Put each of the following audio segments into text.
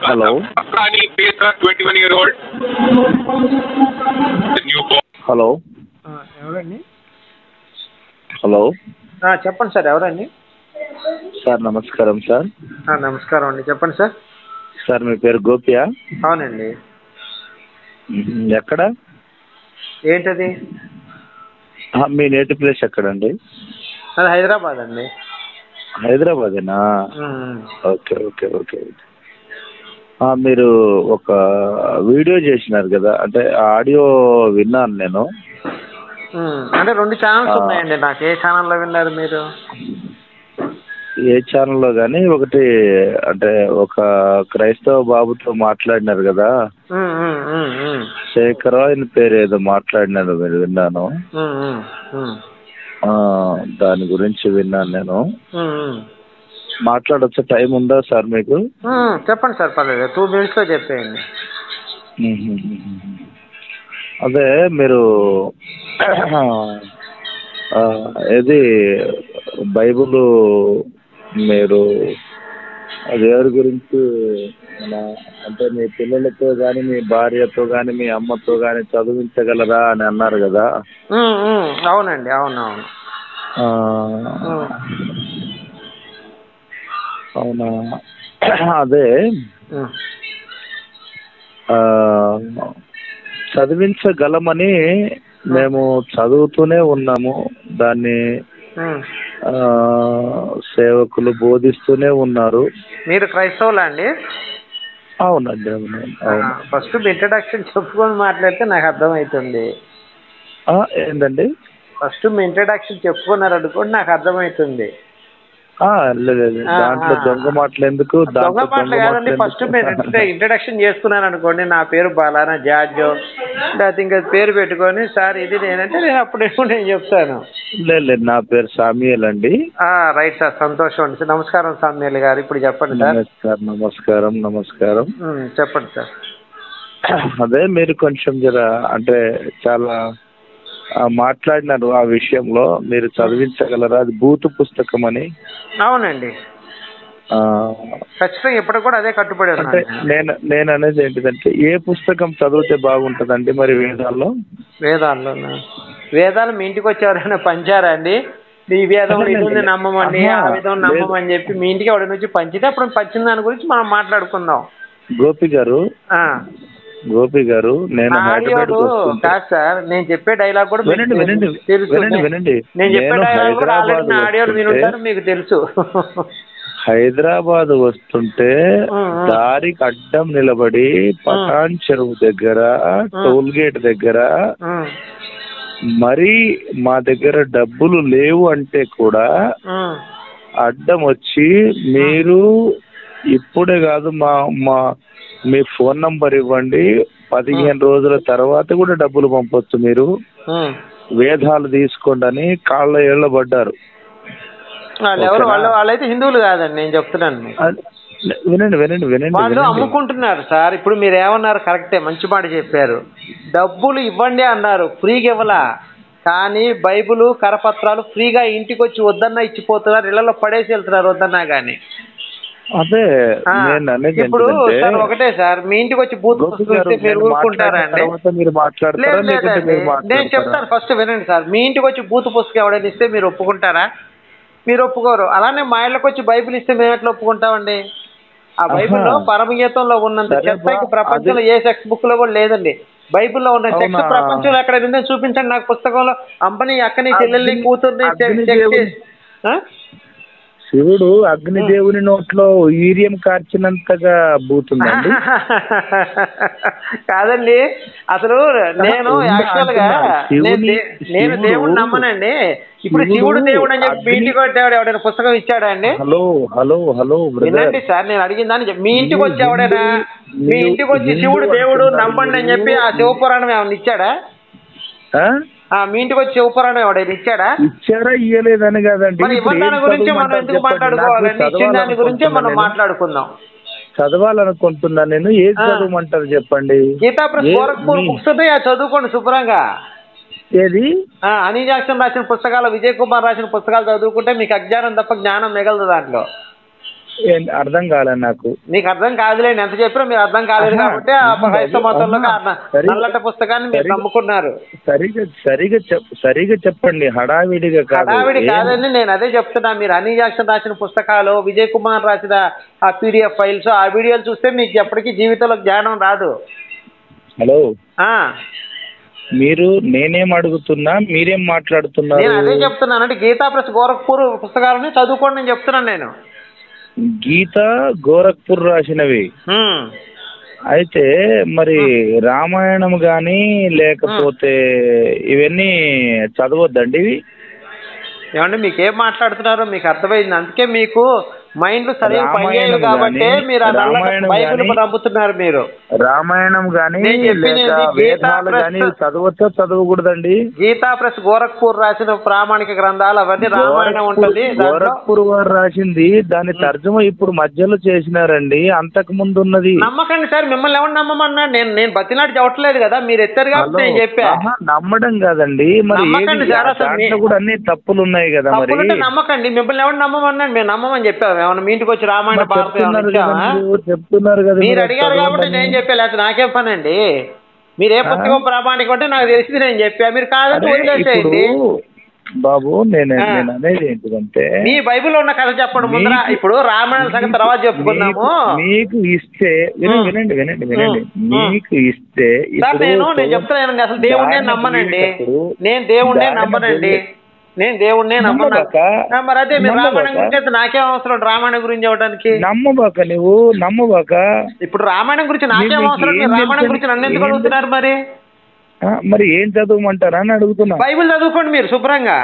Hello. Afghani Petra, 21 year old. The newborn. Hello ఆ, ఎవరండి hello ఆ, చెప్పండి సార్ ఎవరండి సార్ నమస్కారం సార్ ఆ, నమస్కారం అండి చెప్పండి సార్ సార్ మీ పేరు గోపియా అవునండి మ్మ్. ఎక్కడ ఏంటది ఆ, మీ నేటివ్ ప్లేస్ ఎక్కడండి అది హైదరాబాద్ అండి హైదరాబాదేనా ఉమ్, ఓకే ఓకే ఓకే ఆ, మీరు ఒక వీడియో చేసినారు కదా అంటే ఆడియో విన్నాను నేను ఉమ్, అంటే రెండు ఛానల్స్ ఆ. ఉన్నాయండి నాకు ఏ ఛానల్లో విన్నారు మీరు ఏ ఛానల్లో కానీ ఒకటి అంటే ఒక క్రైస్తవ బాబుతో మాట్లాడినారు కదా ఉమ్, ఉమ్, ఉమ్, ఉమ్, శేఖర్ ఆయన పేరు ఏదో మాట్లాడినారు మీరు విన్నాను ఉమ్, ఉమ్, ఉమ్, ఆ, దాని గురించి విన్నాను నేను ఉమ్, ఉమ్. మాట్లాడొచ్చే టైం ఉందా సార్ మీకు ఉమ్, చెప్పండి సార్ పర్లేదు టూ మినిట్స్లో చెప్పేయండి అదే మీరు ఆ, ఏది బైబుల్ మీరు దేవుడి గురించి మన అంటే మీ పిల్లలతో కానీ మీ భార్యతో కానీ మీ అమ్మతో కానీ చదివించగలరా అని అన్నారు కదా ఉమ్, ఉమ్, అవునండి అవును అవును ఆ, ఉమ్, అవునా అదే ఉమ్, ఆ, చదివించగలమని మేము చదువుతూనే ఉన్నాము దాన్ని ఉమ్. ఆ, సేవకులు బోధిస్తూనే ఉన్నారు మీరు క్రైస్తవులా అండి అవునండి అవును అవును ఫస్ట్ ఇంట్రడక్షన్ చెప్పుకొని మాట్లాడితే నాకు అర్థమవుతుంది ఆ, ఏంటండి ఫస్ట్ మీ ఇంట్రడక్షన్ చెప్పుకున్నారు అనుకోండి నాకు అర్థమవుతుంది ఆ, లేదు లేదు. ఆ, దాంట్లో ఆ. దొంగ మాటలు ఎందుకు దొంగ దాంట్లో పాటలు కాదండి మాటలు ఫస్ట్ ఎందుకు? మీరు ఇంట్రడక్షన్ చేసుకున్నారు అనుకోండి నా పేరు బాలానా జార్జో లేకపోతే ఇంకా పేరు పెట్టుకొని సార్ ఇది నేనంటే నేను అప్పుడు నేను చెప్తాను లేదు లేదు నా పేరు సామియల్ అండి ఆ, రైట్ సార్ సంతోషం అండి సార్ నమస్కారం సామ్యాల్ గారు ఇప్పుడు చెప్పండి సార్ నమస్కారం నమస్కారం నమస్కారం ఉమ్, చెప్పండి సార్ అదే మీరు కొంచెం జర అంటే చాలా ఆ, మాట్లాడినారు ఆ విషయంలో మీరు చదివించగలరా అది బూతు పుస్తకం అని అవునండి ఆ, ఖచ్చితంగా ఇప్పటికి కూడా అదే కట్టుబడి అంటే ఉన్నాను నేను నేను అనేది ఏంటిదంటే ఏ పుస్తకం చదివితే బాగుంటుందండి మరి వేదాల్లో వేదాల్లోనా వేదాలు మీ ఇంటికి వచ్చేవారైనా పంచారా అండి ఈ వేదం ఇది ఉంది నమ్మమండి ఆ ఆహా, విధం లేదు. నమ్మమని చెప్పి మీ ఇంటికి ఎవరి నుంచి పంచితే అప్పుడు పంచిన దాని గురించి మనం మాట్లాడుకుందాం గోపి గారు ఆ. గోపి గారు నేను నా హైదరాబాద్ ఆడియోలు కాదు సార్ నేను చెప్పే డైలాగ్ కూడా మీకు వినండి, వినండి, తెలుసు వినండి, వినండి. నేను చెప్పే నేను డైలాగ్ కూడా ఆల్రెడీ హైదరాబాద్ నా ఆడియోలు వస్తుంటే- వినుంటారు మీకు తెలుసు హైదరాబాద్ వస్తుంటే ఆ, ఆ. దారికి అడ్డం నిలబడి పటాన్ చెరువు దగ్గర టోల్ గేట్ దగ్గర ఉమ్, మరీ మా దగ్గర డబ్బులు లేవు అంటే కూడా ఉమ్, అడ్డం వచ్చి మీరు ఇప్పుడే కాదు మా మా మీ ఫోన్ నంబర్ ఇవ్వండి పదిహేను రోజుల తర్వాత కూడా డబ్బులు పంపొచ్చు మీరు ఉమ్. వేదాలు తీసుకోండి అని కాళ్ళ ఏళ్ళ పడ్డారు వాళ్ళు ఎవరు ఓకేనా? వాళ్ళు వాళ్ళైతే హిందువులు కాదండి నేను చెప్తున్నాను మీకు అది- వినండి వినండి వినండి వాళ్ళు వినండి అమ్ముకుంటున్నారు సార్ ఇప్పుడు మీరు ఏమన్నారు కరెక్టే మంచి మాట చెప్పారు డబ్బులు ఇవ్వండి అన్నారు ఫ్రీగా ఇవ్వలా కానీ బైబిల్ కరపత్రాలు ఫ్రీగా ఇంటికి వచ్చి వద్దన్నా ఇచ్చిపోతున్నారు ఇళ్లలో పడేసి వెళ్తున్నారు వద్దన్నా కానీ అదే ఆ, నేను అనేది ఇప్పుడు ఏంటంటే, సార్ ఒకటే సార్ మీ ఇంటికి వచ్చి బూత్ గోపి పుస్తకం గారు, ఇస్తే మీరు నేను ఊరుకుంటారా మాట్లాడిన అండి తర్వాత మీరు మాట్లాడతారా లేదు లేకుంటే లేదండి మీరు నేను మాట్లాడతారా? చెప్తాను ఫస్ట్ వినండి సార్ మీ ఇంటికి వచ్చి బూత్ పుస్తకం ఎవడైనా ఇస్తే మీరు ఒప్పుకుంటారా మీరు ఒప్పుకోరు అలానే మా ఇళ్ళకి వచ్చి బైబిల్ ఇస్తే మేము ఎట్లా ఒప్పుకుంటామండి ఆ బైబిల్లో ఆహా. పరమగీతంలో ఉన్నంత సరే చెత్త బా, ఇంక ప్రపంచంలో ఏ సెక్స్ బుక్ లో కూడా లేదండి బైబిల్లో ఉన్న సెక్స్ అవునా? ప్రపంచంలో ఎక్కడ ఉందని చూపించండి నాకు పుస్తకంలో అంబని అక్కని చెల్లెల్ని అగ్ని- కూతుర్ని చె- అగ్ని చెక్ దేవుని- చేసి- ఆ? శివుడు అగ్నిదేవుని నోట్లో ఈరియం కార్చినంతగా బూతుందండి కాదండి అసలు నేను ఉందా యాక్చువల్ గా అంటున్నా. నేను శివుని- దే- నేను శివుడు- దేవుడు నమ్మనండి ఇప్పుడు శివుడు శివుడు దేవుడు అని చెప్పి మీ అగ్ని- ఇంటికి వచ్చేవాడు ఎవడైనా పుస్తకం ఇచ్చాడా అండి హలో హలో హలో బ్రదర్ వినండి సార్ నేను అడిగిన దాన్ని చెప్ప- మీ ఇంటికి వచ్చి ఎవడైనా హిందూ- మీ ఇంటికి వచ్చి హిందూ శివుడు దేవుడు అంటున్నారు. నమ్మండి అని చెప్పి ఆ శివపురాణం ఏమైనా ఇచ్చాడా ఆ? ఆ మీ ఇంటికి వచ్చి శివపురాణం ఎవడైనా ఇచ్చాడా ఇచ్చారా ఇయ్యలేదని కాదండి మరి ఇప్పుడు ఇవ్వని దాని ఏం గురించి మనం చదవమంటారు ఎందుకు చెప్పండి. మాట్లాడుకోవాలండి నాకు ఇచ్చిన దాని గురించే మనం చదవాలనుకుంటున్నా మాట్లాడుకుందాం నేను. చదవాలనుకుంటున్నా నేను ఏది ఆ. చదవమంటారు చెప్పండి గీతా ప్రెస్ ఏ- గోరఖ్పూర్ మీ- బుక్స్ ఉన్నాయి అది చదువుకోండి శుభ్రంగా ఏది ఆ, అనీ జాక్సన్ రాసిన పుస్తకాలు విజయ్ కుమార్ రాసిన పుస్తకాలు చదువుకుంటే మీకు అజ్ఞానం తప్ప జ్ఞానం మిగలదు దాంట్లో ఏం- అర్థం కాలే నాకు నీకు అర్థం కాదులేండి ఎంత చెప్పినా మీరు అర్థం కాలేదు ఆహా, కాబట్టి ఆ ఆహా, క్రైస్తవ మతంలో ఆహా, సరే. నల్లట పుస్తకాన్ని మీరు సరే. నమ్ముకున్నారు సరిగా సరిగా చెప్ సరిగా చెప్పండి హడావిడిగా కాదు హడావిడి ఏం- కాదండి నేను అదే చెప్తున్నా మీరు అనీ జాక్సన్ రాసిన పుస్తకాలు విజయ్ కుమార్ రాసిన ఆ పీడిఎఫ్ ఫైల్స్ ఆ వీడియోలు చూస్తే మీకు ఎప్పటికీ జీవితంలో జ్ఞానం రాదు హలో ఆ మీరు నేనేం అడుగుతున్నా మీరేం మాట్లాడుతున్నారు నేను అదే చెప్తున్నానంటే గీతా ప్రెస్ గోరఖ్పూర్ పుస్తకాలని చదువుకోండి నేను చెప్తున్నాను నేను గీత గోరఖ్పూర్ రాసినవి హ్మ్. అయితే మరి రామాయణం గాని లేకపోతే ఇవన్నీ చదవద్దండి ఇవి ఏమండి మీకు ఏం మాట్లాడుతున్నారో మీకు అర్థమైంది అందుకే మీకు మైండ్ సరిగ్గా పనిచేయదు రామాయణం కాబట్టి గాని- మీరు ఆ నల్ల రామాయణం బైబిల్ గాని- నమ్ముతున్నారు మీరు రామాయణం గాని నేను చెప్పింది లేక ఏంది? గీతా వేదాలు గాని ప్రెస్- చదవచ్చా చదవకూడదండి గీతా ప్రెస్ గోరఖ్పూర్ రాసిన ప్రామాణిక గ్రంథాలు అవన్నీ రామాయణం ఉంటుంది దాంట్లో గోరఖ్పూర్ వారు రాసింది దాని తర్జుమ ఇప్పుడు మధ్యలో చేసినారండి అంతకు ముందు ఉన్నది నమ్మకండి సార్ మిమ్మల్ని ఎవరు నమ్మమన్నా నేను నేను బతినాటి చెప్పట్లేదు కదా మీరు ఎత్తారు కాబట్టి నేను చెప్పా ఆహా, నమ్మడం కాదండి మరి నమ్మకండి ఏది- సార్ అసలు దాంట్లో మీ- కూడా అన్ని తప్పులు ఉన్నాయి కదా మరి తప్పులుంటే నమ్మకండి మిమ్మల్ని ఎవరు నమ్మమన్నాడు మేము నమ్మమని చెప్పాము ఏమన్నా మీ ఇంటికి వచ్చి రామాయణ మరి భారతం ఏమన్నా చెప్తున్నారు కదా ఇచ్చామా మీరు, చెప్తున్నారు కదా మీరు మీరు అడిగారు కాబట్టి చదవండి. నేను చెప్పా లేకపోతే నాకేం పని అండి మీరు ఏ పుస్తకం ప్రామాణికం అంటే నాకు తెలిసింది నేను చెప్పా మీరు కాదంటే అరే, వదిలేసేయండి ఇప్పుడు బాబు నేను ఆ. నేను అనేది ఏంటిదంటే మీ బైబిల్లో ఉన్న కథ చెప్పండి ముందర మీకు- ఇప్పుడు రామాయణ సంగతి తర్వాత చెప్పుకుందాము మీకు- మీకు ఇస్తే వినండి ఉమ్. వినండి వినండి వినండి ఉమ్. మీకు ఇస్తే సార్ ఇప్పుడు నేను నేను చెప్తున్నాను అసలు దేవుణ్ణే దారిన నమ్మనండి పోయేటప్పుడు నేను దేవుణ్ణే దారిన నమ్మనండి పోయే- నేను దేవుణ్ణే నమ్మను నమ్మబాక? ఆ, మరి అదే మీరు నమ్మబాక? రామాయణం గురించి అయితే నాకేం అవసరం రామాయణం గురించి ఇవ్వడానికి నమ్మబాక నువ్వు నమ్మబాక ఇప్పుడు రామాయణం గురించి నాకేం మీకు అవసరం ఏం మీరు రామాయణం తెలుసని- గురించి నన్ను ఎందుకు ఏం అడుగుతున్నారు మరి ఆ, మరి ఏం చదవమంటారా అని అడుగుతున్నా బైబిల్ చదువుకోండి మీరు శుభ్రంగా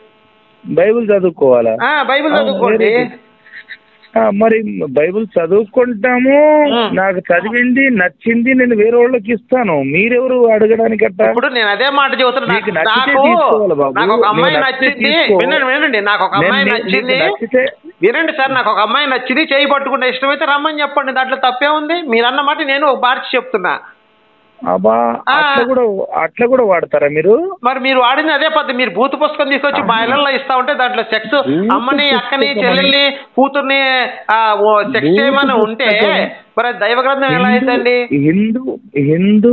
బైబిల్ చదువుకోవాలా ఆ బైబిల్ ఆ, చదువుకోండి very good. ఆ, మరి బైబిల్ చదువుకుంటాము ఉమ్. నాకు చదివింది నచ్చింది నేను వేరే వాళ్ళకి ఇస్తాను మీరెవరు అడగడానికి అట్ట ఇప్పుడు నేను అదే మాట చెబుతున్నా మీకు నాకు నచ్చితే నాకు తీసుకోవాలి బాబు. నాకు ఒక అమ్మాయి నీకు నచ్చితే నచ్చింది తీసుకో. వినండి వినండి నాకు ఒక నేను- అమ్మాయి నీకు నచ్చింది నచ్చితే వినండి సార్ నాకు ఒక అమ్మాయి నచ్చింది చేయి పట్టుకుంటే ఇష్టమైతే రమ్మని చెప్పండి దాంట్లో తప్పే ఉంది మీరు అన్న మాట నేను ఒక మార్చి చెప్తున్నా అబ్బా ఆ. అట్లా కూడా అట్లా కూడా వాడతారా మీరు మరి మీరు వాడింది అదే పద్ధతి మీరు భూత పుస్తకం తీసుకొచ్చి మా ఇళ్ళల్లో ఇస్తా ఉంటే దాంట్లో సెక్స్ భూత అమ్మని అక్కని పుస్తకం చెల్లెల్ని కూతుర్ని ఆ, ఓ సెక్స్ భూత చేయమని ఉంటే పుస్తకం. మరి అది దైవ గ్రంథం ఎలా అయిందండి హిందూ హిందూ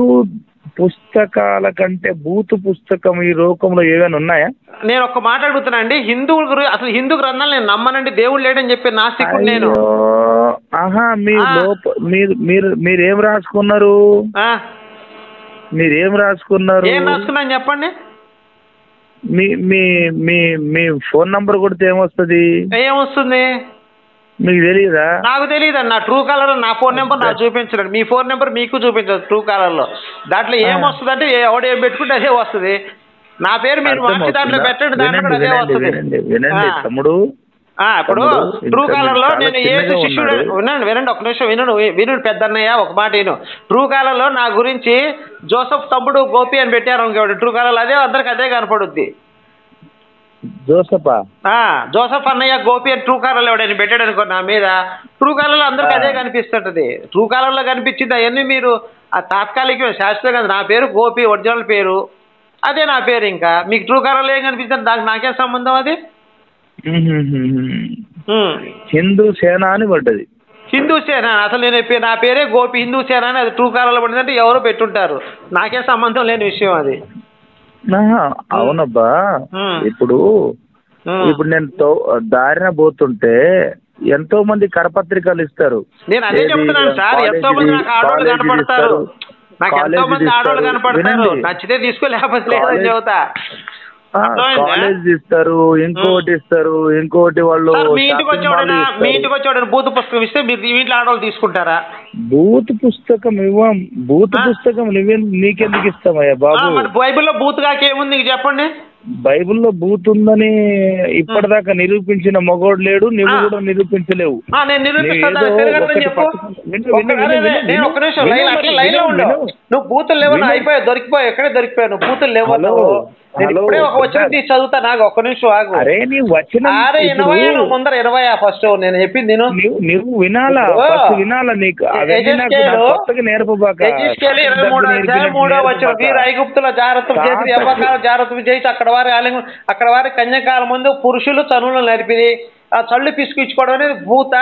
పుస్తకాల కంటే బూతు పుస్తకం ఈ లోకంలో ఏమైనా ఉన్నాయా నేను ఒక మాట అడుగుతున్నా అండి హిందువుల గురి అసలు హిందూ గ్రంథాలు నేను నమ్మనండి దేవుడు లేడని చెప్పి నాస్తికుడు నేను అయ్యో, ఆహా మీ ఆ. లోప మీరు మీరు మీరు ఏం రాసుకున్నారు ఆ, మీరు ఏం రాసుకున్నారు ఏం రాసుకున్నాను చెప్పండి మీ మీ మీ మీ ఫోన్ నంబర్ కొడితే ఏమొస్తుంది ఏమొస్తుంది మీకు తెలియదా నాకు తెలియదు నా ట్రూ కాలర్ నా ఫోన్ నెంబర్ నాకు చూపించలేదు మీ ఫోన్ నెంబర్ మీకు చూపించదు ట్రూ కాలర్లో దాంట్లో ఏమొస్తుంది అంటే ఎవడు ఏం పెట్టుకుంటే అదే వస్తుంది నా పేరు మీరు మార్చి దాంట్లో అర్థమవుతుందా? పెట్టండి దాంట్లో కూడా వినండి అదే వినండి వస్తుంది వినండి వినండి ఆ. తమ్ముడు ఆ, ఇప్పుడు తమ్ముడు, ట్రూ ఇంకా కాలర్ లో మీరు నేను చాలా ఏ చిన్నగా శిష్యుడు ఉన్నారు. వినండి వినండి ఒక నిమిషం విను విను పెద్ద అన్నయ్య ఒక మాట విను ట్రూ కాలర్ లో నా గురించి జోసఫ్ తమ్ముడు గోపి అని పెట్టారు అనుకోండి ట్రూ కాలర్ అదే అందరికి అదే కనపడుద్ది జోసఫా ఆ, జోసఫ్ అన్నయ్య గోపి అని ట్రూ కాలర్లో ఎవడైనా పెట్టాడు అనుకో నా మీద ట్రూ కాలర్లో అందరికి అదే ఆ. కనిపిస్తుంటది ట్రూ కాలర్లో కనిపించింది అవన్నీ మీరు ఆ తాత్కాలికమే శాశ్వతం కాదు నా పేరు గోపి ఒరిజినల్ పేరు అదే నా పేరు ఇంకా మీకు ట్రూ కాలర్లో ఏం కనిపిస్తుంది దానికి నాకేం సంబంధం అది ఉమ్. హిందూ సేన అని పడ్డది హిందూ సేన అసలు నేను చెప్పే- నా పేరే గోపి హిందూ సేన అని అది ట్రూ కాలర్లో పడిందంటే ఎవరో పెట్టుంటారు నాకే సంబంధం లేని విషయం అది ఆహా, అవునబ్బా ఉమ్. ఇప్పుడు ఉమ్. ఇప్పుడు నేను తో- దారిన పోతుంటే ఎంతో మంది కరపత్రికలు ఇస్తారు నేను అదే ఏది, చెప్తున్నాను సార్ కాలేజీది- ఎంతో మంది నాకు ఆడవాళ్ళు కాలేజీది కనపడతారు ఇస్తారు, నాకు ఎంతో కాలేజీది మంది ఆడవాళ్ళు ఇస్తారు. కనపడతారు వినండి. నచ్చితే తీసుకో లేకపోతే లేదని కాలేజ్- చెబుతా ఆ, అర్థమైందా? కాలేజ్ ఇస్తారు ఇంకోటి ఇస్తారు ఇంకోటి వాళ్ళు సార్ మీ ఇంటికి షాపింగ్ వచ్చేవాడైనా మాల్ మీ ఇస్తారు. ఇంటికి వచ్చేవాడైనా బూత్ పుస్తకం ఇస్తే మీరు మీ ఇంట్లో ఆడవాళ్ళు తీసుకుంటారా బూత్ పుస్తకం ఇవ్వం బూత్ ఆ? పుస్తకం నువ్వెం నీకెందుకు ఇస్తామయ్యా ఆ, బాబు మరి బైబిల్లో బూత్ కాక ఏముంది నీకు చెప్పండి బైబిల్లో బూత్ ఉందని ఇప్పటిదాకా నిరూపించిన మగోడు లేడు నువ్వు ఆ. కూడా నిరూపించలేవు ఆ, నేను నిరూపిస్తాను నీవేదో దానికి తిరగదని ఒకటి చెప్పు పట్టుకో- విను, ఒక్క- విను, అరే, విను, అరే, నేను విను, ఒక్క నిమిషం విను, లైన్ అట్లా లైన్ లో విను, ఉండు విను. నువ్వు బూతులు లేవని విను. అయిపోయావు దొరికిపోయావు ఎక్కడే దొరికిపోయావు నువ్వు బూతులు లేవు హలో, అన్నావు. నేను హలో, ఇప్పుడే ఒక వచ్చిన సార్. తీసి చదువుతా నాకు ఒక్క నిమిషం ఆగు అరే నీ వచ్చిన అరే ఇరవై ఇప్పుడు ముందర ఇరవై ఫస్ట్ నేను చెప్పింది నేను నువ్వు నువ్వు వినాలా ఇప్పుడు ఫస్ట్ వినాలా నీకు అవన్నీ నాకు ఎజెస్కేలు- నాకు కొత్తగా నేర్పబాక ఎజిస్కేలు ఇరవై మూడు డబ్బు అధ్యాయం నేర్పి- మూడో వచ్చిన నేర్పబాక. వీరు ఐగుప్తుల జాగ్రత్తలు చేసి కాకపోతే- ఎవ్వకాలం జాగ్రత్తలు చేసి అక్కడ వారి ఆలింగం అక్కడ వారి కన్యకాల ముందు పురుషులు చనువులు నడిపి ఆ చల్లు పిసుకించుకోవడం అనేది భూత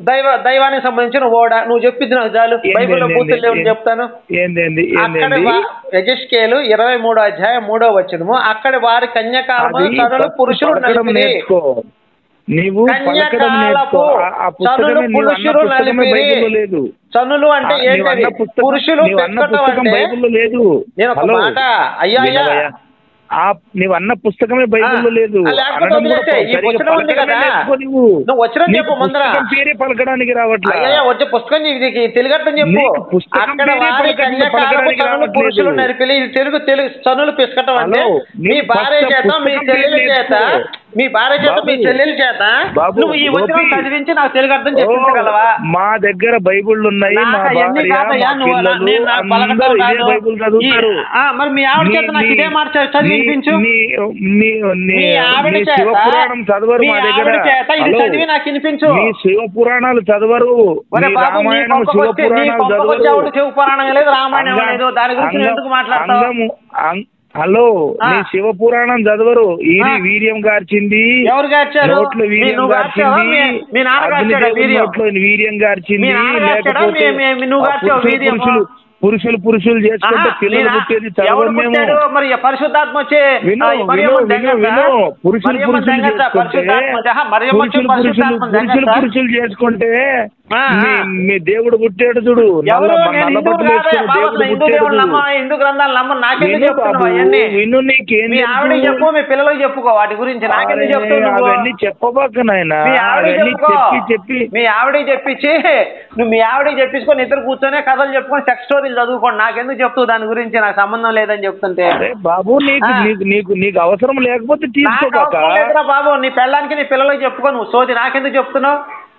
దైవ దైవానికి సంబంధించిన ఓడ నువ్వు చెప్పింది నాకు చాలు ఏంది, బైబిల్లో ఏంది, బూతులు లేవు ఏంది? చెప్తాను ఏందేంది అక్కడ ఏందేంది యజస్కేలు ఇరవై మూడో అధ్యాయం మూడో వచ్చినము అక్కడ వారి కన్యకాలము అది తనులు ఫస్ట్ పురుషులు పలకడం నలిపిరి నేర్చుకో నీవు పలకడం నేర్చుకో కన్యకాలపు ఆ- ఆ తనులు పుస్తకమే నీవు అన్న పురుషులు పుస్తకమే నలిపిరి బైబిల్లో లేదు చనులు అంటే ఆ, నీవు ఏంటది అన్న పుస్తకం- పురుషులు నీవు అన్న పెట్టుకోవటం పుస్తకం అంటే బైబిల్లో లేదు నేను ఒక హలో. మాట అయ్యా అయ్యా వినవయ్యా? ఆ నీవు అన్న పుస్తకమే బైబిల్లో ఆ, లేదు ఆ, లేకపోతే అనడం కూడా వదిలేసేయ్. ఈ సరిగా పుస్తకం ఉంది పలకడమే కదా. నేర్చుకో నువ్వు నువ్వు వచ్చిన నీకు చెప్పు ముందర పుస్తకం పేరే పలకడానికి రావట్లా అయ్యా వచ్చే పుస్తకం నీకు నీకు తెలుగట్టని చెప్పు నీకు పుస్తకం అక్కడ పేరే వారి పలకడానికి- కన్యకాలపు పలకడానికి చనులు రావట్లేదు. పురుషులు నరిపిలి ఇది తెలుగు తెలుగు చనులు పిసకటం అంటే హలో, మీ నీకు భార్య ఫస్ట్ చేత మీ పుస్తకం చెల్లెల పేరు చేత నేర్చుకో. మీ భార్య చేత మీ బాబు, చెల్లెల చేత బాబు, నువ్వు ఈ వచనం గోపి. చదివించి నాకు తెలుగు అర్థం ఓ, చెప్పించగలవా మా దగ్గర బైబిళ్ళు ఉన్నాయి మా నాకు అవన్నీ భార్య కాదయ్యా, మా నువ్వు అలా- పిల్లలు నేను నాకు పలకటం అందరూ ఇదే రాదు. బైబిల్ చదువుతారు ఈ- ఆ, మరి మీ ఆవిడ చేత నీ- నాకు ఇదే నీ- మాట చ- చదివి వినిపించు నీ- నీ- నీ- మీ ఆవిడ నీ చేత శివపురాణం చదవరు మీ మా దగ్గర ఆవిడ చేత ఇది హలో. చదివి నాకు వినిపించు నీ శివపురాణాలు చదవరు ఒరే నీ బాబు నీ రామాయణం కొంపకొచ్చి నీ శివపురాణాలు కొంపకొచ్చి చదవరు ఆవిడ శివ పురాణం లేదు రామాయణం అంగ- లేదు దాని గురించి నువ్వు అంగ- ఎందుకు మాట్లాడతావు అంగము అం- హలో ఆ. నీ శివపురాణం చదవరు ఇది ఆ. వీర్యం గార్చింది ఎవరు గార్చారు? నోట్లో మీ వీర్యం నువ్వు గార్చావా? గార్చింది మీ- మీ నాన్న గార్చాడా అగ్నిదేవుని వీర్యం? నోట్లో వీర్యం గార్చింది మీ నాన్న గార్చాడా? లేకపోతే మీ- మీ- నువ్వు ఆ గార్చావా పురుషులు వీర్యము? పురుషులు పురుషులు పురుషులు చేసుకుంటే ఆహా, పిల్లలు నేనా? పుట్టేది ఎవరు చదవం మేము పుట్టాడు? మరి పరిశుద్ధాత్మ వచ్చి విను, ఆ, ఈ మరియమ్మ విను, దెంగచ్చా? విను, విను. పురుషులు మరియమ్మ పురుషులు దెంగచ్చా? చేసుకుంటే పరిశుద్ధాత్మ వచ్చి- ఆహా, మరియమ్మ వచ్చి పురుషులు పురుషులు పరిశుద్ధాత్మ పురుషులు దెంగచ్చా? పురుషులు చేసుకుంటే ఆ, మీ ఆ. మీ దేవుడు పుట్టాడు చూడు ఎవరు నల్ల- నేను నల్ల హిందూ బట్టలు కాదే వేసుకున్న బాబు దేవుడు హిందూ పుట్టాడు దేవుడు చూడు. నమ్మ హిందూ గ్రంథాలు నమ్మ నాకెందుకు విను చెప్తున్నావు బాబు, అవన్నీ విను నీకేం మీ తెలుసు? ఆవిడకి చెప్పు మీ పిల్లలకి చెప్పుకో వాటి గురించి నాకెందుకు అరే, చెప్తావు నువ్వు అవన్నీ చెప్పబాక నాయన మీ ఆవిడకి అవన్నీ చెప్పుకో చెప్పి చెప్పి మీ ఆవిడకి చెప్పించి నువ్వు మీ ఆవిడకి చెప్పించుకొని ఇద్దరు కూర్చొని కథలు చెప్పుకొని సెక్స్ స్టోరీలు చదువుకోండి నాకెందుకు చెప్తావు దాని గురించి నాకు సంబంధం లేదని చెప్తుంటే అరే బాబు నీకు ఆ. నీకు నీకు నీకు అవసరం లేకపోతే నాకు తీసుకోబాక అవసరం లేదురా బాబు నీ పెళ్ళానికి నీ పిల్లలకి చెప్పుకో నువ్వు సోది నాకెందుకు చెప్తున్నావు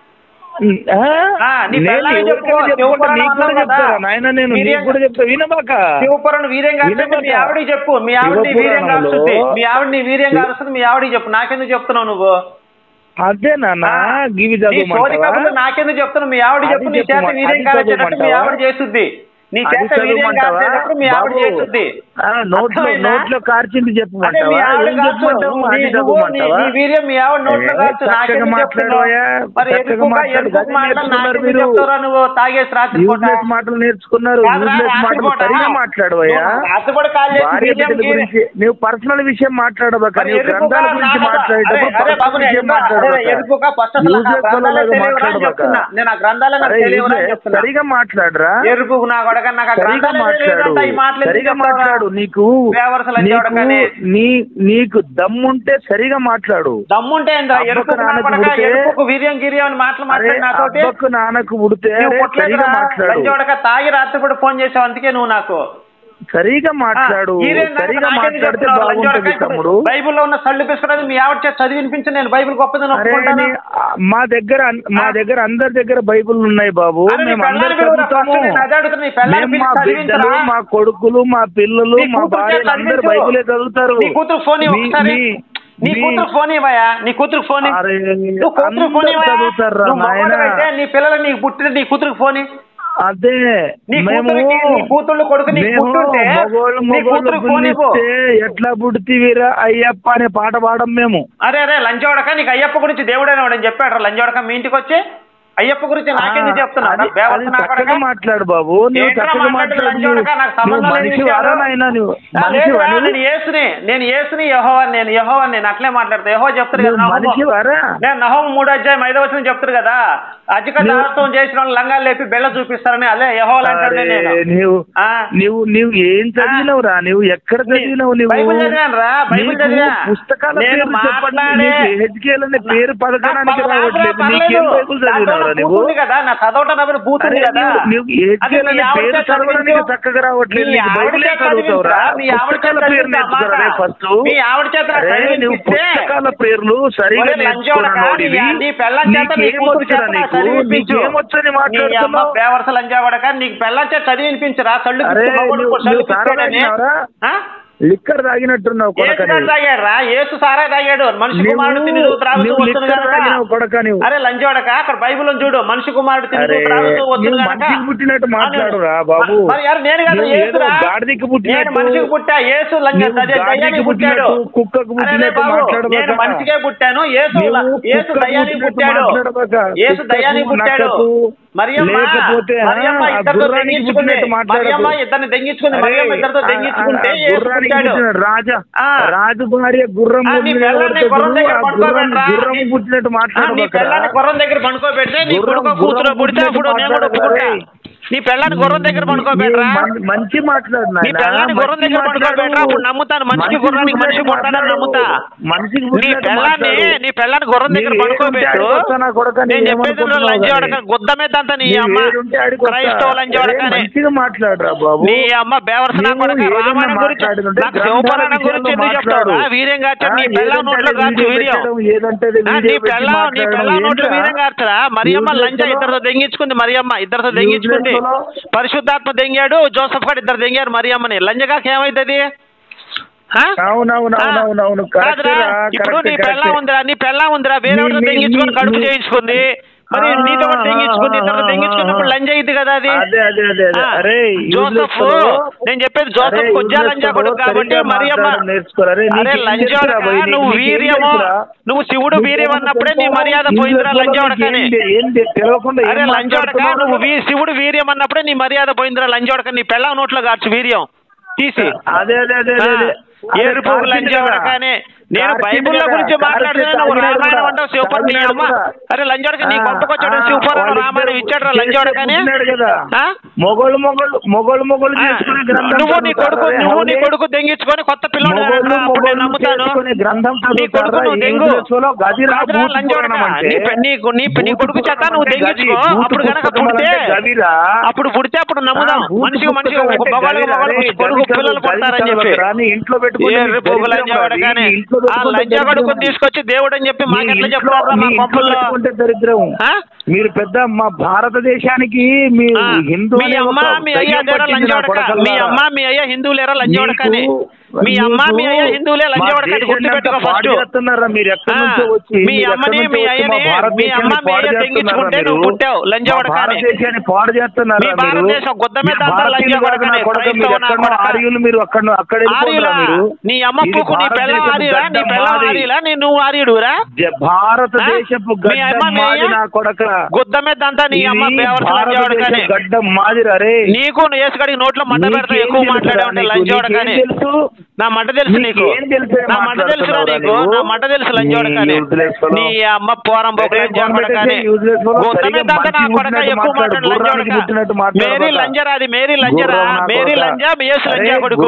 ఆ? ఆ, నీ నేను పెళ్ళానికి చెప్పుకో, ఎవరికైనా చెప్పుకుంటా, శివపురాణం నీకు కూడా అన్నావు కదా. చెప్తారా నాయన నేను మీరే- నీకు కూడా చెప్తా వినబాక శివపురం వీర్యం కాల్చండి మీ వినబడ్డా? ఆవిడకి చెప్పు మీ ఆవిడ నీ వీర్యం శివపురాణంలో- కాల్చుద్ది మీ ఆవిడ నీ వీర్యం కాల్స్తుంది మీ ఆవిడకి చెప్పు నాకెందుకు చెప్తున్నావు నువ్వు అదే నాన్న ఆ, గివి నీ సోది చదవమంటావా కబుర్లు నాకెందుకు చెప్తున్నావు మీ ఆవిడ అది చెప్పు నీ చేత చెప్పమంట- వీర్యం అది కాల్చేటప్పుడు మీ చదవమంటావా? ఆవిడ చేస్తుంది నీ అది చేత వీర్యం చదవమంటావా? కాల్చేటప్పుడు మీ ఆవిడ బాబు, చేస్తుంది ఆ, నోట్లో అర్థమైందా? నోట్లో కార్చింది అంటే మీ చెప్పమంటావా ఆవిడ ఏం కాల్చు చెప్పమంటావు నువ్వు- అది నీ- నువ్వు నీ చదవమంటావా నీ వీర్యం మీ ఆవిడ నోట్లో ఏ, కాల్చు చక్కగా నాకెందుకు చెప్తున్నావు మాట్లాడవయ్యా, మరి చక్కగా ఎరుపుగా మాట్లాడు. ఎరుపుగా గది మాట్లాడు నేర్చుకున్నారు నాకెందుకు మీరు. చెప్తారా నువ్వు తాగేసి రాత్రి పూట యూజ్లెస్ మాటలు నేర్చుకున్నారు కాదురా, యూజ్లెస్ రాత్రి మాటలు పూట. సరిగా మాట్లాడవయ్యా నువ్వు రాత్రి పూట కాల్ చేసి భార్య వీర్యం బిడ్డల గీరి- గురించి నువ్వు పర్సనల్ విషయం మాట్లాడబాక మరి నువ్వు ఎరుపుగా గ్రంథాల గురించి నాటక- మాట్లాడేటప్పుడు అరే, అరే బాబు, పర్సనల్ నేను విషయం ఎరుపుగా- అరే, మాట్లాడబాక ఎరుపుగా first అసలు నాకు ఆ యూజ్లెస్ గ్రంథాలే వాళ్ళలాగా తెలియవురా అని మాట్లాడబాక చెప్తున్నా. నేను ఆ గ్రంథాలే నాకు అరే తెలియవురా అని యూజ్లెస్ చెప్తున్నా. సరిగా మాట్లాడరా ఎరుపు నా కొడక నాకు ఆ సరిగా గ్రంథాలే మాట్లాడు తెలియదంట, ఈ మాటలు ఎందుకు సరిగా చెప్తావురా? మాట్లాడు నీకు బేవర్సలు నీకు అంచేవాడు నీ నీకు దమ్ముంటే సరిగా మాట్లాడు దమ్ముంటే ఏంద్రా? అబ్బకు ఎరుపుకు నా నాన్నకు కొడక, పుడితే- ఎరుపుకు వీర్యం గిర్యం అని మాటలు అరే మాట్లాడి నాతోటి అబ్బకు నాన్నకు పుడితే నువ్వు అరే, పుట్టలేదురా? సరిగా మాట్లాడు లంజోడక తాగి రాత్రిపూట ఫోన్ చేసావు అందుకే నువ్వు నాకు సరిగా మాట్లాడు ఆ, ఈరేం నాకు సరిగా నాకెందుకు మాట్లాడితే చెప్తున్నావు? బాగుంటుంది లంజోడక ఇప్పుడు తమ్ముడు బైబిల్లో ఉన్న సళ్ళు పిసుకున్నది మీ ఆవిడ చేత చదివి వినిపించి నేను బైబిల్ గొప్పదని అరే ఒప్పుకుంటాను నీ- మా దగ్గర అన్- మా ఆ. దగ్గర అందరి దగ్గర బైబుల్ ఉన్నాయి బాబు అరే, నీ మేము పెళ్ళాన్ని అందరు పిలువురా, చదువుతాము first నేను అదే అడుగుతున్నా, నీ పెళ్ళాన్ని మేము మా పిలిచి బిడ్డలు చదివించరా? మా కొడుకులు మా పిల్లలు నీ మా కూతురు చేత భార్యలు అందరు చదివించు. బైబులే చదువుతారు నీ కూతురు ఫోన్ ఇవ్వు మీ- ఒకసారి మీ- నీ మీ- కూతురు ఫోన్ ఇవ్వయా నీ కూతురు ఫోన్ ఇవ్వు. అరే, నువ్వు కూతురు ఫోన్ అందరూ ఇవ్వయా? చదువుతారురా నువ్వు నాయనా. మగవాడివైతే నీ పిల్లలు నీకు పుట్టిన నీ కూతురికి ఫోన్ ఇవ్వు. అదే నీ మేము కూతురికి నీ కూతుళ్ళు కొడుకు నీకు మేము పుట్టుంటే మగోళ్ళు నీ మగోళ్ళు కూతురికి ఫోన్ ఇవ్వు పిలిస్తే ఎట్లా పుడితివిరా అయ్యప్ప అనే పాట పాడం మేము అరే అరే లంచోడక నీకు అయ్యప్ప గురించి దేవుడైన వాడని చెప్పాడు లంచోడక మీ ఇంటికి వచ్చి అయ్యప్ప గురించి నాకెందుకు చెప్తున్నావు అది- అది చక్కగా మాట్లాడు బాబు నువ్వు ఏంట్రా చక్కగా మాట్లాడు, మాట్లాడు లంచోడక, నాకు నువ్వు సంబంధం లేని మనిషి విషయాలు. వారా నాయనా నువ్వు ఆ, మనిషి లేదురా, వారా నేను యేసుని నేను యేసుని యెహోవాని నేను యెహోవాని నేను అట్లే మాట్లాడతా యెహో చెప్తారు కదా నువ్వు నహోము. మనిషి వారా నేను నహోము మూడో అధ్యాయం ఐదో వచ్చిన చెప్తారు కదా అధిక నువ్వు- దాహత్వం చేసిన వాళ్ళు లంగాలు లేపి బెల్ల చూపిస్తారని అదే యెహోవాలు అంటాడు అరే, నేను నీవు ఆ. నువ్వు నువ్వు ఏం చదివినవురా నువ్వు ఎక్కడ చదివినావు నువ్వు బైబిల్ చదివాను రా బైబిల్ నీకు చదివా పుస్తకాల నేను పేరు చెప్పండి మాట్లాడే నీకు హెచ్కేఎల్ అనే పేరు పలకడానికి నాకు రావట్లేదు పర్లేదు, నీకేం పర్లేదు. బైబుల్ చదివినవురా దాంట్లో నువ్వు బూత్ ఉంది కదా నా చదవటం దగ్గర బూత్ ఉంది అరే కదా నువ్వు- నువ్వు అది హెచ్కేఎల్ మీ అనే ఆవిడ పేరు చేత చదవడానికి చదివించు. చక్కగా రావట్లేదు మీ నీకు ఆవిడ బైబిలే చేత చదువుతావురా చదివించు. మీ ఆవిడ చేత పుస్తకాల పేరు చదివించు నేర్చుకోరా అన్నమాట. ఫస్ట్ మీ ఆవిడ చేత నాకు అరే నువ్వు చదివించితే, పుస్తకాల పేర్లు సరిగా ఒరే లంజోడక, నేర్చుకున్నావు నీ- నీ పెళ్ళాం చేత నీ కూతురు నీకేమొచ్చురా చేత నాకు నీకు చదివించు. నీకేమొచ్చని నీ అమ్మ మాట్లాడుతున్నావు బేవర్స లంజావడక నీకు పెళ్ళం చేత చదివినిపించరా సళ్ళు అరే, పిచ్చి మగోడు నువ్వు- సళ్ళు నువ్వు తారా పిచ్చాడని. తాగినావురా? ఆ? లిక్కర్ తాగినట్టున్నావు కొడక ఏసు నీవు. తాగాడు రా ఏసు సారా తాగాడు మనిషి నువ్వు- కుమారుడు తిని నువ్వు త్రాగుతూ నువ్వు వస్తుంది లిక్కర్ కనుక తాగినావు కొడక నువ్వు. అరే లంచోడక అక్కడ బైబిల్ చూడు మనిషి కుమారుడు తిని అరే, నువ్వు త్రాగుతూ వస్తుంది నువ్వు కనుక మనిషికి పుట్టినట్టు ఆ, మాట్లాడురా నేను- బాబు. మరి ఎవరు నేను కదా నువ్వు ఏదో ఏసురా గాడిదకి నేను పుట్టినట్టు- మనిషికి పుట్టా ఏసు లంచ నువ్వు దయ- దయ్యానికి గాడిదకి పుట్టాడు పుట్టినట్టు, కుక్కకు అరే పుట్టినట్టు బాబు, మాట్లాడబాక. నేను మనిషికే పుట్టాను ఏసు నువ్వు ఏసు కుక్కకు దయ్యానికి పుట్టినట్టు పుట్టాడు మాట్లాడబాక. ఏసు దయ్యానికి కుక్కకు, పుట్టాడు నక్కకు, మరియమ్మ లేకపోతే ఆ, మరియమ్మ ఆ ఇద్దరితో గుర్రానికి దెంగించుకుంది పుట్టినట్టు మాట్లాడకు. మరియమ్మ ఇద్దరిని దెంగించుకుంది అరే, మరియమ్మ ఇద్దరితో ఆ- దెంగించుకుంటే ఆ ఏసు గుర్రానికి పుట్టాడు పుట్టిన రాజా ఆ. రాజు భార్య గుర్రం ఆ, నీ ముందు పిల్లాన్ని నిలబడితే గుర్రం దగ్గర ఆ గుర్రం పడుకోబెట్టరా? గుర్రం నీ- పుట్టినట్టు ఆ, నీ మాట్లాడబాకరా. పెళ్ళాన్ని గుర్రం దగ్గర పండుకోబెడితే నీ గుర్రం- కొడుకు కూతురు గుర్రం పుడితే అప్పుడు నేను కూడా పుట్టినట్టు ఒప్పుకుంటా మాట్లాడకు. నీ పెళ్ళాన్ని గుర్రం దగ్గర పండుకోబెట్టరా నీవు మం- మంచి మాట్లాడు నీ నాయనా. పెళ్ళాన్ని గుర్రం మంచి దగ్గర మాట్లాడు. పండుకోబెట్టరా అప్పుడు నమ్ముతాను మనిషికి గుర్రానికి మనిషి పుట్టినట్టు పుడతానని మాట్లాడు. నమ్ముతా మనిషికి నీ పుట్టినట్టు పెళ్ళాన్ని మాట్లాడు. నీ పెళ్ళాన్ని గుర్రం దగ్గర నీవు పడుకోబెట్టు ఏడుంటే ఆడికొస్తా నా కొడుకా, నేను నీవు చెప్పేది ఏమనుకుంటున్నావు లంచ్ కానీ? వడక గుద్ద మీద అంతా నీ నీవు అమ్మ ఏడుంటే ఆడికొస్తా. క్రైస్తవ లంచ్ అరే, వడకనే మంచిగా మాట్లాడురా బాబు నీ అమ్మ బేవర్సన నీవు కొడక ఏదన్నా రామాయణం గురించి మాట్లాడుతుంటే నాకు గ్రంథాల శివపురాణం గురించి విషయాల్లో ఎందుకు చెప్తావు మాట్లాడు. వీర్యం కాచు ఆ, నీ పెళ్ళ ఏదంటే నోట్లో అది కాచు వీడియో వీర్యం పెట్టడం, ఏదంటే అది ఆ, నీ వీడియో పెట్టి పెళ్ళ నీ మాట్లాడడం, పెళ్ళ నోట్లో ఏంట్రా? వీర్యం కాచురా మరియమ్మ యూజ్లెస్ లంచ ఫెలో. ఇద్దరితో దెంగించుకుంది మరియమ్మ ఇద్దరితో దెంగించుకుంది ఫెలో. పరిశుద్ధాత్మ దెంగాడు జోసఫ్ గారు ఇద్దరు దెంగారు మరియమ్మని లంజగాకి ఏమైతుంది ఆ? అవునవునవునవునవును ఆ, కాదురా ఇప్పుడు నీ పెళ్ళ ఉందిరా నీ పెళ్ళ ఉందిరా వేరే నీ- నీ- దెంగించుకొని నీ- కడుపు నీ- చేయించుకుంది మరి ఆ, నీతో కూడా దెంగించుకుంది ఇద్దరు దెంగించుకున్నప్పుడు లంజ అయింది కదా అది అదే అదే అదే అదే. ఆ, అరే జోసఫ్ నేను చెప్పేది జోసఫ్ కొద్దిగా లంజా కొడుకు కాబట్టి మరియమ్మ అరే లంజోడక నువ్వు వీర్యము నువ్వు శివుడు వీర్యం అన్నప్పుడే నీ మర్యాద పోయిందిరా లంజోడకని తెలియకుండా అరే లంజోడక నువ్వు వీ- శివుడు వీర్యం అన్నప్పుడే నీ మర్యాద పోయిందిరా లంజోడక నీ పెళ్ళ నోట్లో కాచు వీర్యం తీసి అదే అదే అదే అదే, అదే ఏరుపు లంజోడకనే నేను బైబిల్లో గురించి మాట్లాడుతున్నా నువ్వు రామాయణం అంటావు శివపురం నీ అమ్మ అరే లంజోడక నీ కొంపకొచ్చాడు శివపురం రామాయణం ఇచ్చాడు రా లంజోడకని ఆ? మొగోళ్ళు మొగోళ్ళు మొగోళ్ళు మొగోళ్ళు ఆ, చేసుకునే గ్రంథం నువ్వు నీ కొడుకు చదువుతారా? నువ్వు నీ అవునే? కొడుకు దెంగించుకొని కొత్త పిల్లడు మొగోళ్ళు అప్పుడు నేను మొగోళ్ళు నమ్ముతాను చేసుకునే గ్రంథం నీ కొడుకు చదువుతారా? నువ్వు ఈ దెంగు యూనివర్సిటీలో గదిరా కాదురా, భూత లంజోడక. పురాణం అంటే? నీ పె- నీకు నీ నీ భూత కొడుకు చేత పురాణం నువ్వు అంటే దెంగించుకో గది. భూత అప్పుడు గనక పుస్తకం పుడితే అంటే గదిరా. అప్పుడు పుడితే అప్పుడు నమ్ముదాం ఆ, భూత మనిషికి మనిషికి పుస్తకం ఒక అంటే మగవాళ్ళకి గదిరా. మగవాళ్ళకి అరే, కొడుకు గది పిల్లలు చదువు, పుడతారని గది చెప్పి చదవకురా. నీ ఇంట్లో పెట్టుకుని ఏ నీకు రేపు దరిద్రం లంజా రాదు. కొడకనే నీ ఇంట్లో ఆ పెట్టుకుంటే లంజా కొడుకు దరిద్రం. తీసుకొచ్చి దేవుడు అని చెప్పి మీ మాకెట్లా ఇంట్లో- చెప్తారా మీ మా ఇంట్లో కొంపల్లో పెట్టుకుంటే దరిద్రం ఆ? మీరు పెద్ద మా భారతదేశానికి మీ ఆ, హిందూ మీ అనే అమ్మ ఒక మీ అయ్య దయ్యం దేరా పట్టింది నా లంజోడక కొడకల్లారా. మీ అమ్మ మీ అయ్య హిందువులేరా లంజోడకని నీకు- మీ అమ్మ మీ అయ్య నీకు హిందువులే మా లంజోడక అది దేశాన్ని గుర్తుపెట్టుకో అంతా ఫస్ట్ పాడు చేస్తున్నారా మీరు ఎక్కడి ఆ, నుంచో వచ్చి మీ మీరు అమ్మని ఎక్కడి నుంచో మీ వచ్చి అయ్యని మా మీ భారతదేశాన్ని అమ్మ మీ పాడు అయ్య చేస్తున్నారా తెంగించుకుంటే మీరు? నువ్వు పుట్టావు మా లంజోడకని భారతదేశాన్ని పాడు చేస్తున్నారా మీ మీరు భారతదేశం గుద్ద మీద మీరు అంతా భారతీయులు లంజా కాదు నా కొడకనే, కొడక, మీరు క్రైస్తవ నా ఎక్కడో కొడక. ఆర్యులు మీరు అక్కడ అక్కడ వెళ్ళిపోతారా ఆర్యులా మీరు నీ అమ్మ ఇది పూకు నీ పెళ్ళ భారతదేశపు ఆర్యులా నీ గడ్డ పెళ్ళ మాది. ఆర్యులా నీ నువ్వు ఆర్యుడురా జ- భారతదేశపు ఆ? మీ గడ్డ అమ్మ మీ మాది అయ్య? నా కొడక గుద్ద మీద అంతా నీ అమ్మ ఇది బేవర్స్ లంజోడకని భారతదేశ గడ్డ మాది రే నీకు ఏసుగడికి నోట్లో మంట పెడతా నీకేం ఎక్కువ తెలుసురా? మాట్లాడే ఉంటే నీకు- లంజోడకని నీకేం తెలుసు నా మంట తెలుసు నీకు నీకేం తెలుసు నా మంట తెలుసురా నీకు నా మంట తెలుసు లంజోడకని నీ అమ్మ పోరం బొక్క లంజోడకని గుద్ద మీద అంతా నా కొడక ఎక్కువ మాట్లాడు లంజోడక మేరీ లంజరా అది మేరీ లంజరా మేరీ లంజా ఏసు లంజా కొడుకు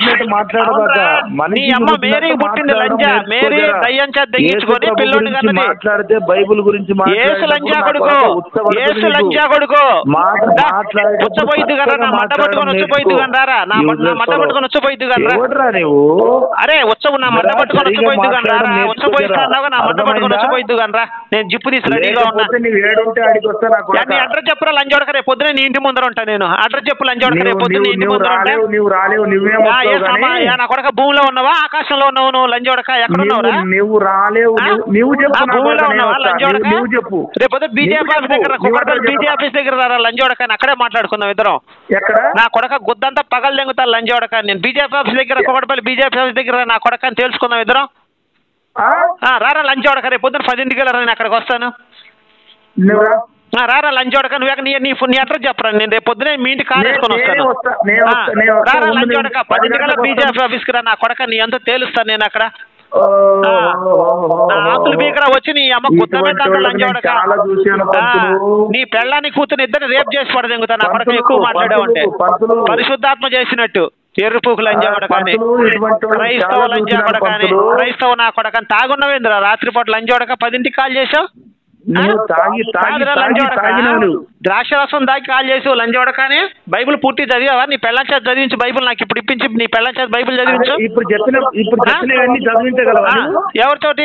అవునరా? నీ అమ్మ మేరీ పుట్టింది లంజా మేరీ దయ్యం చేత దెంగించుకొని పిల్లోని కన్నది మాట్లాడితే బైబిల్ గురించి ఏసు లంజా కొడుకు ఏసు లంజా కొడుకు దా, ఉచ్చపోయిద్దు కదా నా మడ్డ పట్టుకొని వచ్చిపోయిద్దు కానీ రారా నా మడ్డ- నా మడ్డ పట్టుకొని వచ్చిపోయిద్దు కానీ రా ఎవడ్రా నువ్వు అరే ఉచ్చవు నా మడ్డ రా, పట్టుకొని సరిగా వచ్చిపోయిద్దు కానీ రారా మాట్లాడడం ఉచ్చపోయిస్తా అన్నావు నా మడ్డ పట్టుకొని అర్థమైందా? వచ్చిపోయిద్దు కానీ రా నేను జిప్పు తీసి రెడీగా ఉన్నా లేకపోతే నీవు ఏడుంటే ఆడికి వస్తా నా యా, కొడక. నీ అడ్రస్ చెప్పురా లంజోడక రేపు పొద్దున నీ ఇంటి ముందర ఉంటా నేను అడ్రస్ చెప్పు లంజోడక నీవు- రేపు పొద్దున నీ నీవు- ఇంటి నీవు ముందర ఉంటా రాలేవు నీవు రాలేవు నువ్వేం యా, ఏ వస్తావు సమా కానీ యా, నా కొడక భూమిలో ఉన్నావా ఆకాశంలో ఉన్నావు నువ్వు లంజోడక ఎక్కడ ఉన్నావురా నీవు- నీవు రాలేవు ఆ? నీవు- నీవు చెప్పు ఆ, నా భూమిలో కొడక, నేను ఉన్నావా వస్తా. లంజోడక నీవు- నీవు చెప్పు రేపు పొద్దున బీజేపీ నీవు ఆఫీస్ దగ్గర చెప్పు. నీవు కుక్కడపల్లి అడ్రస్ బీజేపీ చెప్పు. ఆఫీస్ దగ్గర రారా లంజోడక అని అక్కడే మాట్లాడుకుందాం ఇద్దరం ఎక్కడ నా కొడక గుద్దంతా పగలు దెంగుతా లంజోడక నేను బీజేపీ ఆఫీస్ దగ్గర కుక్కడపల్లి బీజేపీ ఆఫీస్ దగ్గర రా, నా కొడక అని తెలుసుకుందాం ఇద్దరం ఆ? ఆ, రారా లంజోడక రేపు పొద్దున పదింటికి వెళ్ళరా నేను అక్కడికి వస్తాను నువ్వు రా. ఆ, రారా లంజోడక నువ్వు ఎక్కడ- నీ నీ నీ అడ్రస్ చెప్పరా నేను రేపు పొద్దునే మీ ఇంటికి కార్ నే- వేసుకొని నేనే వస్తాను వస్తా, నేను ఆ, వస్తా, నేను వస్తా. రారా ముందు నేను లంజోడక పది పదింటికల్లా గంటలకు బీజేపీ వస్తాను. ఆఫీస్కి రా నా కొడక నీ అంతా తేలుస్తాను నేను అక్కడ ఓ, ఆ. ఓ, ఓ, ఓ, నా ఆకులు బీకరా వచ్చి నీ అమ్మ ఇటువంటి కుత్తమే తంత వాళ్ళని లంజోడక నేను చాలా చూశాను ఆ, పంతులు. నీ పెళ్ళాన్ని కూతురు ఇద్దరు రేప్ చేసి పడదెంగుతా నా కొడక పంతులు, ఎక్కువ మాట్లాడావంటే పంతులు, పంతులు. పరిశుద్ధాత్మ చేసినట్టు ఎర్రుపూకు లంజోడకని పంతులు, ఇటువంటి వాళ్ళని క్రైస్తవ చాలా లంజా చూశాను కొడకని పంతులు. క్రైస్తవ నా కొడకని తాగున్నవేంద్ర రాత్రిపూట లంజోడక పదింటికి కాల్ చేసావు నువ్వు తాగి తాగి కాదురా తాగి లంజోడక తాగినావు నువ్వు. ద్రాక్ష రసం దాకి కాల్ చేసావు లంజోడక అని బైబిల్ పూర్తి చదివావా నీ పెళ్ళం చేత చదివించు బైబిల్ నాకు ఇప్పుడు ఇప్పించి నీ పెళ్ళం చేత బైబిల్ చదివించు అదే ఇప్పుడు చెప్పిన ఇప్పుడు ఆ? చెప్పినవన్నీ చదివించగలవా ఆ, నువ్వు? ఎవరితోటి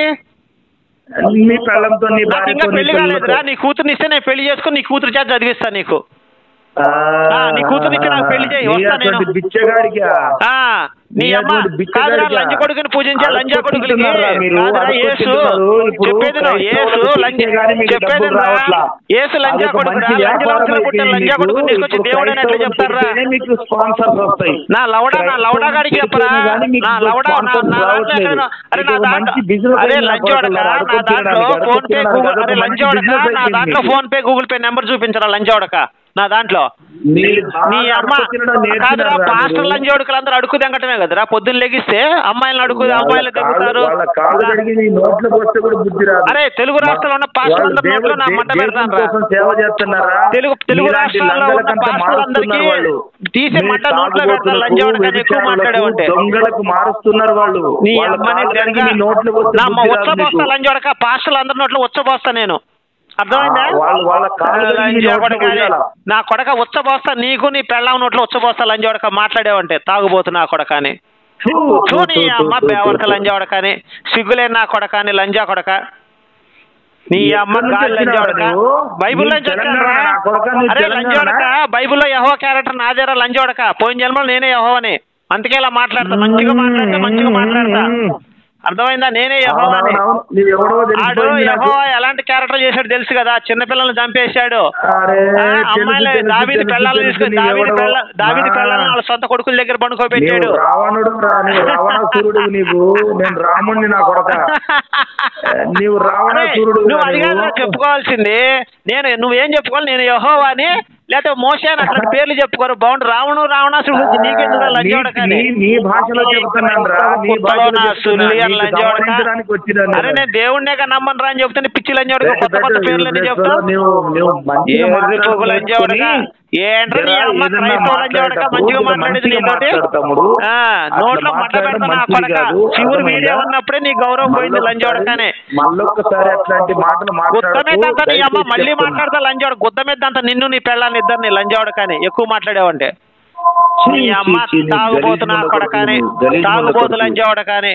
నీ పెళ్ళంతో నీ నాకు ఇంకా భార్యతో నీ పెళ్లి కాలేదురా పిల్లలతో. నీ కూతుర్ని ఇస్తే నేను పెళ్లి చేసుకుని నీ కూతురు చేత చదివిస్తా నీకు ఆ, ఆ, నీ కూతురు ఇచ్చి నాకు పెళ్లి చేయి, నీ వస్తా నేను. అటువంటి బిచ్చగాడికా ఆ నీ అమ్మ అటువంటి బిచ్చ కాదురా గాడిద. లంజ కొడుకుని పూజించే లంజా కొడుకులకి అడుక్కుంటున్నారా మీరు? కాదురా యేసు అడుక్కుంటున్నారు. ఇప్పుడు చెప్పేది నువ్వు యేసు క్రైస్తవులకు లంజ చేస్తే గానీ మీకు చెప్పేది డబ్బులు రావట్లా. యేసు లంజా అదొక కొడుకురా మంచి లంజ వ్యాపారం వంశంలో పుట్టిన అయిపోయింది లంజా మీకు. కొడుకుని తీసుకొచ్చి ఇప్పుడు దేవుడు అని ఎట్లా క్రైస్తవులకు చెప్తారా చెప్తేనే మీకు స్పాన్సర్స్ వస్తాయి నా లవడా నా లవడా గాడికి చెప్పరా క్రైస్తవులకు కానీ మీకు నా లవడా నా స్పాన్సర్స్ నా దాంట్లో రావట్లేదు. ఎక్కడో- అరే నా మీకు దాంట్లో మంచి business అరే అయిన లంచోడక వ్యాపారం నా అడుక్కు దాంట్లో తినడానికి, ఫోన్ పే అడుక్కు గూగుల్ అరే తినడానికి లంచోడక business నా అయిపోయింది దాంట్లో మీకు. PhonePe Google pay number చూపించరా లంచోడక నా దాంట్లో మీరు నీ బాగా అమ్మ అడుక్కు తినడం కాదురా నేర్చుకున్నారా పాస్టర్ మీరు? లంచోడుకులు అందరూ అడుక్కు తెంగటమే కదరా పొద్దున్న లెగిస్తే అమ్మాయిలను అడుగు అమ్మాయిలు వాళ్ళ కాళ్ళు- తెగుతారు వాళ్ళ కాళ్ళు కడిగి నీ నోట్లోకి వస్తే కూడా బుద్ధి రాదు అరే తెలుగు రాష్ట్రాల్లో ఉన్న పాస్టర్లు అందరి వాళ్ళు నోట్లో నా దేవుడు- మంట దేవుని పెడతాను రా కోసం సేవ చేస్తున్నారా తెలుగు తెలుగు మీలాంటి రాష్ట్రాల్లో ఉన్న లంగలకంతా పాస్టర్లందరికీ మారుస్తున్నారు వాళ్ళు. తీసే మీ మంట నోట్లో పెడతారు తాగుబోతులకు, లంచోడు కానీ ఎక్కువ వ్యభిచారులకు, మాట్లాడేవంటే దొంగలకు మారుస్తున్నారు వాళ్ళు నీ వాళ్ళ అమ్మని కాళ్ళు కడిగి తెగ నీ నోట్లోకి వస్తే నా బుద్ధి రాదు ఉచ్చబోస్తా నీకు. లంచోడక పాస్టర్లు అందరి నోట్లో ఉచ్చబోస్తా నేను అర్థమైందా ఆ, వాళ్ళు వాళ్ళ కాళ్ళు కడిగి నీ లంజా నోట్లోకి కొడక అని. వదలాల. నా కొడక ఉచ్చబోస్తా నీకు నీ పెళ్ళాం నోట్లో ఉచ్చబోస్తా లంజోడక మాట్లాడేవంటే తాగుబోతు నా కొడక అని ఫు, చూ నీ ఫు, ఫు, అమ్మ ఫు, బేవర్త ఫు. లంజా కొడక అని సిగ్గులే నా కొడక అని లంజా కొడక నీ అమ్మ ఎక్కడి నుంచి గాలి లంజా వచ్చినావురా కొడక నువ్వు? బైబుల్ నీ నుంచి తెలంగాణ వచ్చానురా. నా కొడకా, నీ అరే తెలంగాణ? లంజోడక బైబుల్లో యహో క్యారెక్టర్ నాదేరా లంజోడక పోయిన జన్మలో నేనే యహోవని అందుకే ఇలా మాట్లాడతా మంచిగా మాట్లాడతా మంచిగా మాట్లాడతా అర్థమైందా నేనే యహోవని అవునవును, నీవు ఎవడో ఆడు తెలిసిపోయింది నాకు. యహో ఎలాంటి క్యారెక్టర్ చేశాడు తెలుసు కదా చిన్నపిల్లల్ని చంపేశాడు అరే, ఆ, తెలుసు, అమ్మాయిలు తెలుసు, దావిది తెలుసు, పిల్లల్ని తెలుసు, తీసుకుని నీవు దావిది ఎవడో. పిల్ల దావిది ఆ, పిల్లల్ని వాళ్ళ సొంత కొడుకుల దగ్గర పండుకోబెట్టాడు నీవు రావణుడు రా నీవు రావణాసురుడు నీవు నేను రాముణ్ణి నా కొడక నీవు అరే, రావణాసురుడు నువ్వు అది కాదురా చెప్పుకోవాల్సింది నేను నువ్వేం చెప్పుకోవాలి నేను యహోవా అని లేకపోతే మోసే అని అట్లాంటి పేర్లు చెప్పుకోరు బాగుండు రావణు రావణాసుడు గురించి నీకెందుకు లంజోడ కానీ నీ- నీ భాషలో చెప్తున్నాను రా నీ కుక్కలో భాషలో నా చెప్తున్నా. సుల్లి అని నీకు లంజోడక. గమనించడానికి వచ్చినాను అరే నేను దేవుడినే కదా నమ్మను రా అని చెప్తాను పిచ్చి లంజోడక పెట్టు, కొత్త కొత్త పెట్టు, పేర్లు పెట్టు, చెప్తావు నువ్వు నువ్వు మంచిగా ఏ మాట్లాడు, పొగలు లంజోడక నేర్చుకొని ఏంట్రా నీ జరా అమ్మ ఏదన్నా క్రైస్తవ లంజోడక మాట్లాడేటప్పుడు మంచిగా కొంచెం మాట్లాడేది మంచిగా నీతోటి మాట్లాడు తమ్ముడు. ఆ, అట్లా నోట్లో మట్ట మాట్లాడడం పెడతా నా మంచిది కొడక కాదు, శివుడు అర్థమైందా? వీడియో ఉన్నప్పుడే నీ గౌరవం పోయింది లంజోడకనే మళ్ళొక్కసారి అట్లాంటి మాటలు గుద్ద మీద మాట్లాడుతూ అంతా నీ అమ్మ దయచేసి మళ్ళీ చెప్తున్నా. మాట్లాడతా లంజోడ గుద్ద మీద అంతా నిన్ను నీ పెళ్ళాన్ని ఇద్దరిని లంజోడ కానీ ఎక్కువ మాట్లాడావంటే చీ, నీ చీ, అమ్మ చీ, నీ తాగుబోతు నా గలీజ్ కొడ కానీ మొండ కొడుకు, గలీజ్ మొండ తాగుబోతు కొడుకు. లంజోడ కానీ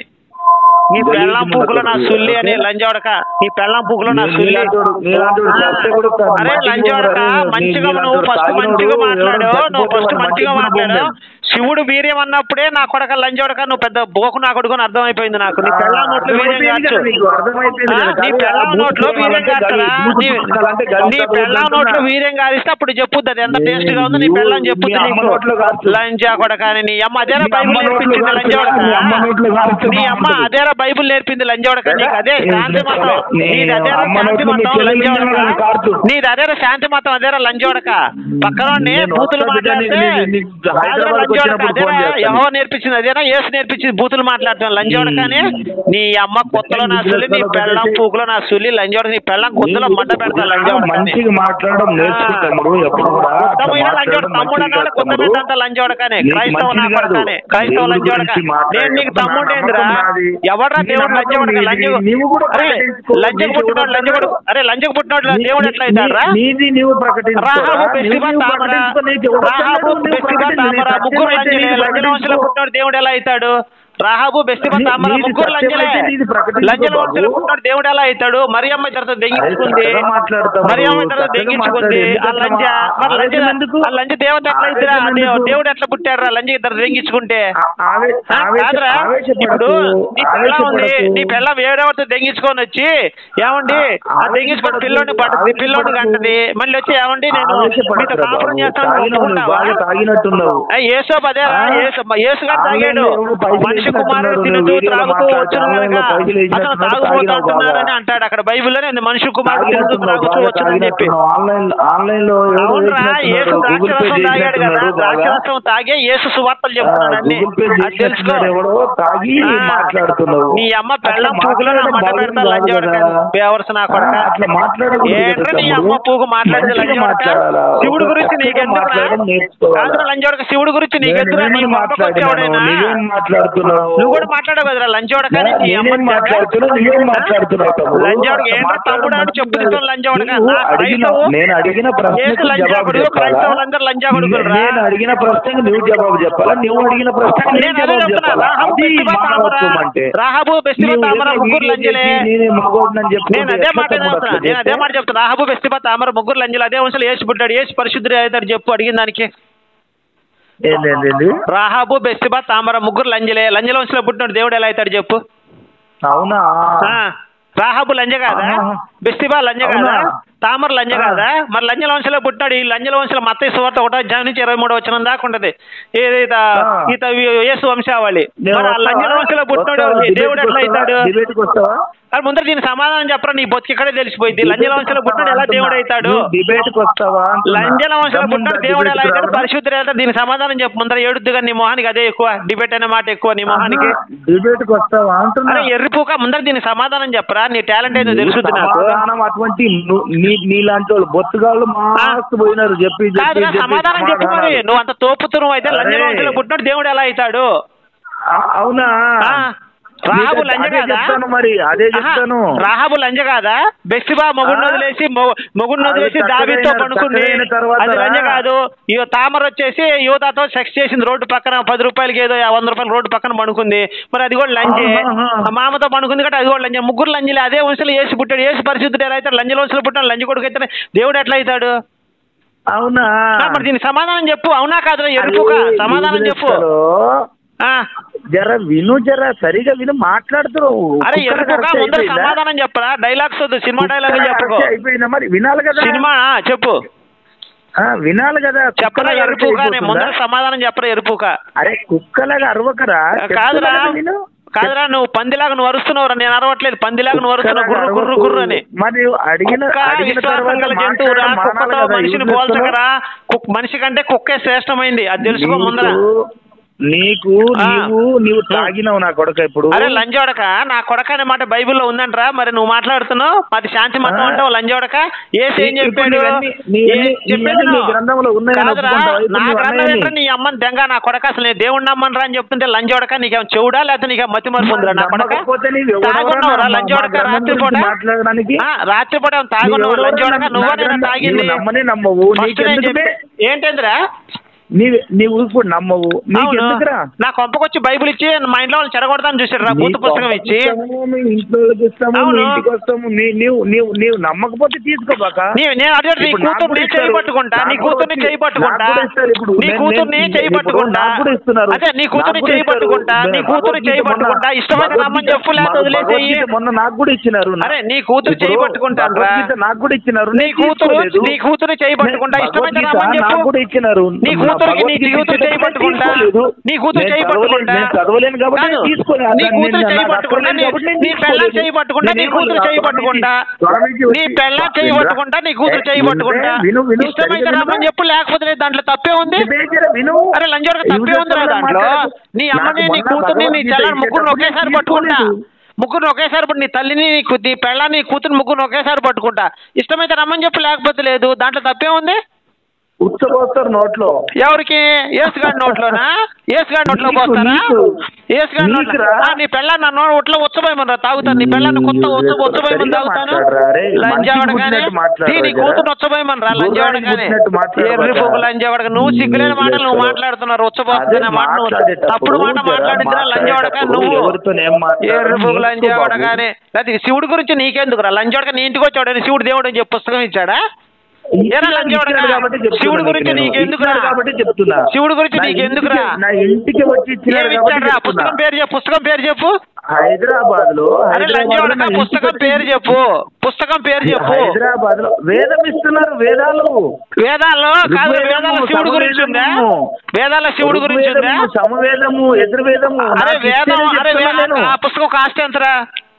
నీ గలీజ్ పెళ్ళం మొండ పువ్వులు నా కొడుకు, సుల్లి అని ఓకే? లంజోడక నీ పెళ్ళం పువ్వులు నా నీ- సుల్లి నీలాంటోడు- నీలాంటోడు చస్తే కూడా తా- అరే మట్టికి లంజోడక పోతాడు. నీ- మంచిగా నీలాంటోడు నువ్వు ఫస్ట్ తాగినోడు మంచిగా ఎవడో మాట్లాడు చచ్చిపోతే నువ్వు ఫస్ట్ వాడు మంచిగా మట్టికి మాట్లాడు పోతాడు. శివుడు వీర్యం అన్నప్పుడే నా కొడక లంజోడక నువ్వు పెద్ద బోకు నా కొడుకు అని అర్థమైపోయింది నాకు నీ పెళ్ళం నోట్లో వీర్యం అర్థమైపోయింది కాచు కదా నీకు, అర్థమైపోయింది ఆ, కదా. నీ కానీ పెళ్ళం ఆ నోట్లో బూతు వీర్యం అంటే కాస్తారా గలీజ్, బూతు నీ పుస్తకాలంటే గలీజ్ నీ కాదు, పెళ్ళం అంటున్నా. నోట్లో వీర్యం కారిస్తే అప్పుడు చెప్పుద్ది అది ఎంత నీ- టేస్ట్ గా ఉందో నీ నువ్వు- పెళ్ళం నీ చెప్పుద్ది అమ్మ నీకు నోట్లో కారుతుంది. లంజా కొడక అని నీ అమ్మ అదేరా నీ బైబుల్ అమ్మ నోట్లో నేర్పించింది కారుతుంది. లంజోడక నీ అమ్మ నోట్లో కారుతుంది. నీ అమ్మ అదేరా బైబుల్ నేర్పింది లంజోడక నీకు అదే శాంతి మతం నీ నీది అదేరా అమ్మ శాంతి నోట్లో నీ మతం చెల్లెలు లంజోడక నిండా కారుతుంది. నీది అదేరా శాంతి మతం అదేరా లంజోడక పక్కనోడిని నేను బూతులు వస్తా బిడ్డ, మాట్లాడితే నీ- నీ- నీ హైదరాబాద్కి లంజోడక వచ్చినప్పుడు అదేరా ఫోన్ చేస్తాను. యహో నేర్పించింది అదేనా యేసు నేర్పించింది బూతులు మాట్లాడటం లంజోడక అని నీ అమ్మ కొత్తలో నా సులి నీ పెళ్ళం పూకులో నా సులి లంజోడక నీ పెళ్ళం గుద్దలో మంట పెడతా లంజోడక అని. మంచిగా మాట్లాడడం నేర్చుకుంటాము ఎప్పుడు కూడా అట్లా ఉత్తమైన లంజోడ మాట్లాడడం తమ్ముడు మంచిది అన్నాడు కాదు కొత్త తమ్ముడు. పెద్దంతా లంజోడకనే నీకు క్రైస్తవ నా మంచిది కాదు. కొడకనే క్రైస్తవ దేవుడి లంజోడక గురించి మాట్లాడే నేను నీకు నా తమ్ముడు నమ్మకం ఏందిరా నాది. ఎవడ్రా నీ దేవుడు నమ్మకం లంజోడక నీది. లంజ నీవు కూడా అరే ప్రకటించుకో. లంజకు నీకు పుట్టినోడు ఎవడు లంజ కొడుకు అరే లంజకు పుట్టినోడు నీ- దేవుడు నీ- ఎట్లా అవుతాడ్రా నీది నీవు ప్రకటించుకో. రాహాబు నీది బెస్తిబా నీవు తామర ప్రకటించుకో. నీకు ఎవడు రాహాబు వద్దన్నాడు? నువ్వు బెస్తిబా ప్రకటించు. నీ తామర ముగ్గురు సత్యం అయితే లంజలే నీది లంజల వంశంలో ప్రకటించుకో. పుట్టినోడు దేవుడు ఎలా అవుతాడు రాహాబు బెస్తిబా నీ- తామర నీది ముగ్గురు సత్యం లంజలే అయితే నీది ప్రకటించుకో లంజల బాబు. వంశంలో పుట్టినోడు దేవుడు ఎలా అవుతాడు మరియమ్మ తర్వాత దెంగించుకుంది చక్కగా మాట్లాడతావు. మరియమ్మ తర్వాత చక్కగా దెంగించుకుంది మాట్లాడు. ఆ లంజ మరి లంజ ఆవేశం ఎందుకు? ఆ లంజ దేవత ఎట్లా అవుతారా ఆవేశం ఎందుకు? దేవుడు ఎట్లా పుట్టాడు రా లంజ ఇద్దరు దెంగించుకుంటే ఆ- ఆవే- ఆ, ఆవేశ- కాదురా ఆవేశపడకు. ఇప్పుడు నీ పిల్ల ఉంది ఆవేశపడకు. నీ పిల్ల వేరేవారితో దెంగించుకొని వచ్చి ఏమండి ఆ ఆవేశపడకు. దెంగించుకొని పిల్లోని పడుతుంది పిల్లోని ఆవేశపడకు. కంటది మళ్ళీ వచ్చి ఏమండి నేను ఆవేశపడకురా మీతో బాబు. కాపురం చేస్తాను తాగినావు నువ్వు, ఒప్పుకుంటావా బాగా తాగినట్టున్నావు ఏసోపు అదేరా ఆ? ఏసు యేసు గారు తాగాడు ఆన్లైన్లో ఎవరో పైసలు మనిషి వేసినట్టున్నారు. కుమారుడు నువ్వు తినుతూ వీడియోలో త్రాగుతూ మాట్లాడితే వచ్చును ఆన్లైన్లో కనుక పైసలు వేసినట్టున్నారు, అతను తాగినావు తాగుబోతుంటున్నారని బాగా. అంటాడు అక్కడ బైబిల్లోనే ఉంది మనిషి కుమారుడు తినుతూ తాగినట్టున్నావు, త్రాగుతూ బాగా వచ్చునని చెప్పి తాగినట్టున్నావు. ఆన్లైన్ ఆన్లైన్లో ఎవరో అవునరా వేసినట్టున్నారు. యేసు గూగుల్ పే ద్రాక్షరసం తాగాడు కదా చేసినట్టున్నారు బాగా. ద్రాక్షరసం తాగే యేసు సువార్తలు చెప్తున్నాడు అన్ని గూగుల్ పే అది తెలుసుకో చేసినట్టున్నారు ఎవడో తాగి ఆ. మాట్లాడుతున్నావు నీ అమ్మ పెళ్ళం అట్లా పూగులో నా మాట్లాడడం మంట బాగుంది పెడతా కాదు లంజోడక కదా. బేవర్స్ నా కొడక ఆ, అట్లా మాట్లాడకూడదు ఏంట్రా కదా నీ తమ్ముడు. అమ్మ పూగు మాట్లాడితే మంచిగా లంజోడక మాట్లాడాలా? శివుడు గురించి చక్కగా నీకెందుకురా మాట్లాడడం నేర్చుకోవాలా? కాదురా లంజోడక శివుడు గురించి నీకెందుకురా నీ నేనేం మాట్లాడినాను? మొక్కకొచ్చేవాడైనా నువ్వేం మాట్లాడుతున్నావు నువ్వు కూడా మాట్లాడవు కదరా లంజోడక అని నీ నేనేం అమ్మ మాట్లాడుతున్నా నువ్వేం మాట్లాడుతున్నావు తమ్ముడు? లంజోడక అట్లా ఏంట్రా మాట్లాడడం తమ్ముడు అని మంచిది చెప్పుకుంటాం కాదు. లంజోడక నువ్వు నా అడిగిన క్రైస్తవు నేను అడిగిన యేసు ప్రశ్నకు జవాబు లంజాకుడు చెప్పాలా క్రైస్తవులందరూ లంజాకుడుకులు రా నేను అడిగిన ప్రశ్నకు నువ్వు జవాబు చెప్పాలా నువ్వు అడిగిన ప్రశ్నకు నేను నేను అదే జవాబు చెప్తున్నా చెప్పాలా రాహాబు అది బెస్తిబా తామర మానవత్వం అంటే రాహాబు బెస్తిబా నువ్వు తామర ఏదో ముగ్గురు వీడియో లంజలే చేసి నేనే మగోడినని చెప్పుకుంటే నేను అదే ఎట్లా మాట తమ్ముడు చెప్తున్నా అట్లా నేను అదే చేస్తే? మాట చెప్తున్నా రాహబు బెస్తిబా తామర ముగ్గురు లంజలు అదే వంశలు ఏసు పుట్టాడు ఏసు పరిశుద్ధుడు అవుతాడు చెప్పు అడిగిన దానికి ఏంది ఏంది ఏంది రాహాబు బెస్తిబా తామర ముగ్గురు లంజలే లంజల వంశంలో పుట్టినోడు దేవుడు ఎలా అవుతాడు చెప్పు అవునా ఆ, రాహాబు లంజ కాదా ఆహా. బెస్తిబా లంజ కాదా అవునా? తామర లంజ ఆ. కాదా మరి లంజల వంశంలో పుట్టినాడు ఈ లంజల వంశంలో మత్తయి సువార్త ఒకటో అధ్యాయం నుంచి ఇరవై మూడు వచ్చిన దాకా ఉంటది ఏదైతే ఆ. ఈత యేసు వంశావళి నేను మరి ఆ వస్తావా? లంజల వంశంలో పుట్టినాడు వస్తావా? దేవుడు ఎట్లా డిబేట్కి అవుతాడు వస్తావా? డిబేట్కి వస్తావా అది ముందర దీని సమాధానం చెప్పరా నీ బతికిక్కడే తెలిసిపోయింది లంజల వంశంలో పుట్టినాడు ఎలా దేవుడు అవుతాడు నువ్వు డిబేట్కి వస్తావా అంటున్నా. లంజల వంశంలో దమ్ముందా పుట్టినాడు దేవుడు ఎలా డిబేట్కి అవుతాడు రావడం? పరిశుద్ధుడు ఎలా అవుతాడు? దీని సమాధానం చెప్పు ముందర ఏడుద్దుగా నీ మొహానికి అదే ఎక్కువ డిబేట్ అనే మాట ఎక్కువ నీ మొహానికి ఆహా, డిబేట్కి వస్తావా అంటున్నా అరే ఎర్రిపోక ముందర దీని సమాధానం చెప్పరా నీ టాలెంట్ ఏదో తెలుసుద్ది నాకు సమాధానం అటువంటి ను- నీ నీలాంటి వాళ్ళు బొత్తుగాళ్ళు మాస్తు పోయినారు చెప్పి చెప్పి కాదురా చెప్పి సమాధానం చెప్పు మరి సమాధానాలు. నువ్వు అంత తోపుతురు అయితే లంజ అరే. వంశంలో పుట్టినాడు దేవుడు ఎలా అవుతాడు ఆ, అవునా ఆ, రాహాబు నీకు లంజ అదే కాదా చెప్తాను మరి అదే ఆహా, చెప్తాను రాహాబు లంజ కాదా బెస్తిబా మొగుడిని ఆ? వదిలేసి మొగుడిని అది వదిలేసి చక్కగా దావీతో అయిన- పడుకుంది చక్కగా అయిన తర్వాత అది లంజ రా. కాదు ఇగో తామర వచ్చేసి యువతతో సెక్స్ చేసింది రోడ్డు పక్కన పది రూపాయలకి ఏదో వంద రూపాయలు రోడ్డు పక్కన పడుకుంది మరి అది కూడా లంజే ఆహా. ఆ మామతో పడుకుంది కాబట్టి అది కూడా లంజే ముగ్గురు లంజలే అదే వంశంలో ఏసి పుట్టాడు ఏసు పరిశుద్ధుడు ఎలా అయితే లంజల వంశంలో పుట్టాడు లంజ కొడుకు అయితే దేవుడు ఎట్లా అవుతాడు అవునా ఆ, మరి దీనికి సమాధానం చెప్పు అవునా కాదురా ఎరుపుక అరే, సమాధానం చెప్పు ఇంగ్లీష్లో ఆ, జర విను జర సరిగా విను మాట్లాడుతున్నావు అరే కుక్కల ఎరుపుక కరెక్ట్ ముందర అయిపోయిందా? సమాధానం చెప్పరా డైలాగ్స్ వద్దు సినిమా కుక్కల డైలాగ్ చెప్పుకో కరెక్ట్ అయిపోయిందా మరి వినాలి కదా సినిమా ఆ, చెప్పు ఆ, వినాలి కదా కుక్కల చెప్పరా కరెక్ట్ ఎరుపుక నేను అయిపోతుందా? ముందర సమాధానం చెప్పరా ఎరుపుక అరే కుక్కలాగా అరవకరా కాదురా చెప్తున్నా కదా నేను. కాదురా నువ్వు పందిలాగా నువ్వు అరుస్తున్నావురా నేను అరవట్లేదు పందిలాగా నువ్వు అరుస్తున్నావు గుర్రు గుర్రు గుర్రు అని మరి అడిగిన కుక్క అడిగిన విశ్వాసం తర్వాత గల జంతువురా మాట్లాడడం మానాలి కుక్కతో కదా, మనిషిని యూజ్ పోల్చకరా కుక్- మనిషి కంటే కుక్కే శ్రేష్టమైంది అది తెలుసుకో ముందర నీకు- నీకు ఆ. నీవు నీవు తాగినావు నా కొడక ఇప్పుడు అరే లంజోడక నా కొడక అనే మాట బైబిల్లో ఉందంట్రా మరి నువ్వు మాట్లాడుతున్నావు అది శాంతి మతం ఆ. అంటావు లంజోడక ఏసి ఏం ఇప్పుడు చెప్పాడు నీవన్నీ- నీ- ఏ- నీ- చెప్పాడు నీవన్నీ నీ నువ్వు. గ్రంథంలో ఉన్నాయని కాదురా ఒప్పుకుంటావా? ఇప్పుడు నా నువ్వు గ్రంథం అన్నాయని. ఏంట్రా నీ అమ్మని దెంగ నా కొడక అసలు నేను దేవుడు నమ్మను రా అని చెప్తుంటే లంజోడక నీకేం చెవుడా లేకపోతే నీకేం మతి మరుపు ఉందిరా నా కొడక నమ్మకపోతే నీవు ఎవడెవరో తాగున్నావురా నా- మా లంజోడక గ్రంథం రాత్రిపూట గురించి మాట్లాడడానికి ఆ, రాత్రిపూట ఏం తాగున్నావు నీవు ఎవరెవరో లంజోడక నా- నువ్వు నా నేను గ్రంథం- తాగింది నీవు నమ్మనే నమ్మవు ఫస్ట్ నేను నీకెందుకు చెప్పి ఏంటేంద్రా నీవు నీవు ఇప్పుడు నమ్మవు అవును. నీకెందుకురా నా కొంపకొచ్చి బైబిల్ ఇచ్చి మా ఇంట్లో వాళ్ళు చెడగొడతాను చూసారు రా బూత్ నీ పుస్తకం ఇచ్చి ఇస్తాము, మీ ఇంట్లో వాళ్ళకి ఇస్తాము మీ అవును. ఇంటికి వస్తాము నీ- నీవు నీవు నీవు నమ్మకపోతే తీసుకోబాక నీ- నేను అదే నీ ఇప్పుడు నాకు కూతుర్ని కూడా చేయి ఇస్తారు. పట్టుకుంటా నీ నాకు కూడా కూతుర్ని వచ్చి- చేయి పట్టుకుంటా నాకు కూడా ఇస్తారు ఇప్పుడు. నీ నేను- కూతుర్ని నేను- చేయి ఇప్పుడు పట్టుకుంటా నాకు కూడా ఇస్తున్నారు. అదే నీ కూతుర్ని నాకు కూడా చేయి ఇస్తారు. పట్టుకుంటా నీ నేను కూతుర్ని చేయి భగవద్గీత మొన్న- పట్టుకుంటా ఇష్టమైన రమ్మని భగవద్గీత- చెప్పు లేకపోతే వదిలేసేయి భగవద్గీత మొన్న నాకు కూడా ఇచ్చినారు అరే నీ కూతురు ఇప్పుడు చేయి పట్టుకుంటాను రా భగవద్గీత నాకు కూడా ఇచ్చినారు నీ నేను కూతురు తీసుకోలేదు. నీ కూతురు చేయి పట్టుకుంటా నేను ఇష్టమైన భగవద్గీత రమ్మని నాకు కూడా చెప్పు ఇచ్చినారు నీ నా కూతురికి నీ భగవద్గీత కూతురు చేయి ఇచ్చినప్పుడు పట్టుకుంటా తీసుకోలేదు. నీ కూతురు నేను చేయి చదవలేను- పట్టుకుంటా నేను చదవలేను కాబట్టి కాదు. నేను తీసుకోలేదు. నీ నేను- కూతురు నేను చేయి నాకు పట్టుకుంటా అర్థం నీ కాబట్టి నేను నీ పెళ్ళాం తీసుకోలేదు. చేయి పట్టుకుంటా నీ నేను కూతురు ఏమన్నా చేయి త్వర పట్టుకుంటా నుంచి- త్వర నుంచి నీ వచ్చి- పెళ్ళాం చేయి వినరా? పట్టుకుంటా నీ కూతురు ఏ, చేయి విను, పట్టుకుంటా విను, విను, ఇష్టమైతే సరిగ్గా రమ్మని విను. చెప్పు లేకపోతే లేదు దాంట్లో తప్పే ఉంది వివేచన విను. అరే లంజోడక తప్పే ఉందిరా యువతలో దాంట్లో మాట్లాడు. నీ నాకు అమ్మని నీ మొన్న కూతుర్ని నీ భగవద్గీత చెల్లని ముగ్గురు ఇచ్చేటప్పుడు ఒకేసారి నేను పట్టుకుంటా తీసుకోలేదు. ముగ్గురు ఒకేసారి పట్టు- నీ తల్లిని నీ కు- నీ పెళ్ళాన్ని నీ కూతురు ముగ్గురు ఒకేసారి పట్టుకుంటా ఇష్టమైతే రమ్మని చెప్పు లేకపోతే లేదు దాంట్లో తప్పే ఉంది ఉచ్చబోస్తారు నోట్లో ఎవరికి ఏసుగాడి నోట్లోనా ఏసుగాడి నోట్లో నీకు, పోస్తారా నీకు. ఏసుగాడి నోట్లో నీకురా. ఆ, నీ పెళ్ళాన్ని నా నోట్లో ఉచ్చబోయమని తాగుతాను నీ పెళ్ళాన్ని కొత్త ఉచ్చ ఉచ్చబోయమని సరిగా తాగుతాను మాట్లాడరా రే. లంజావడగానే మనిషికి పుట్టినట్టు నీ మాట్లాడరా కూతురు ఉచ్చబోయమని రా దూరానికి లంజావడగానే పుట్టినట్టు మాట్లాడరా. ఎర్రి పొగు లంజావడగా నువ్వు సిగ్గులేని మాటలు నువ్వు మాట్లాడుతున్నారు ఉచ్చబోతున్న అదే మాట నువ్వు మాట్లాడేటప్పుడు తప్పుడు మాట జర మాట్లాడిద్దిరా లంజావడక మాట్లాడేటప్పుడు నువ్వు ఎవరితోని ఏం మాట్లాడాలో ఎర్రి పొగు నేర్చుకో లంజావడగానే అది శివుడి గురించి నీకెందుకు రా లంజావడక నీ ఇంటికి వచ్చాడు శివుడు దేవుడు అని చెప్పి పుస్తకం ఇచ్చాడా ఏరా లంజావడక? ఇచ్చినాడు కాబట్టి చెప్తున్నా శివుడి గురించి నీకు నేను. నీకెందుకురా? ఇచ్చినాడు కాబట్టి చెప్తున్నా శివుడి గురించి నా నీకెందుకురా? ఇంటికి- నా ఇంటికి వచ్చి ఇచ్చినాడు ఏమి కాబట్టి ఇచ్చాడురా? చెప్తున్నా. పుస్తకం పేరు చెప్పు పుస్తకం పేరు చెప్పు హైదరాబాద్ లో అరే లంజావడక పుస్తకం పేరు చెప్పు పుస్తకం పేరు చెప్పు హైదరాబాద్ లో వేదం ఇస్తున్నారు వేదాలు వేదాల్లో కాదు ఋగ్వేదము, వేదాల శివుడి గురించి ఉందా సమవేదము. వేదాల శివుడి గురించి ఉందా ఋగ్వేదము, సమవేదము ఎదుర్వేదము అరే నాకు వేదం ఇచ్చేదే అరే చెప్తున్నా వే- నేను. ఆ పుస్తకం కాస్ట్ ఎంతరా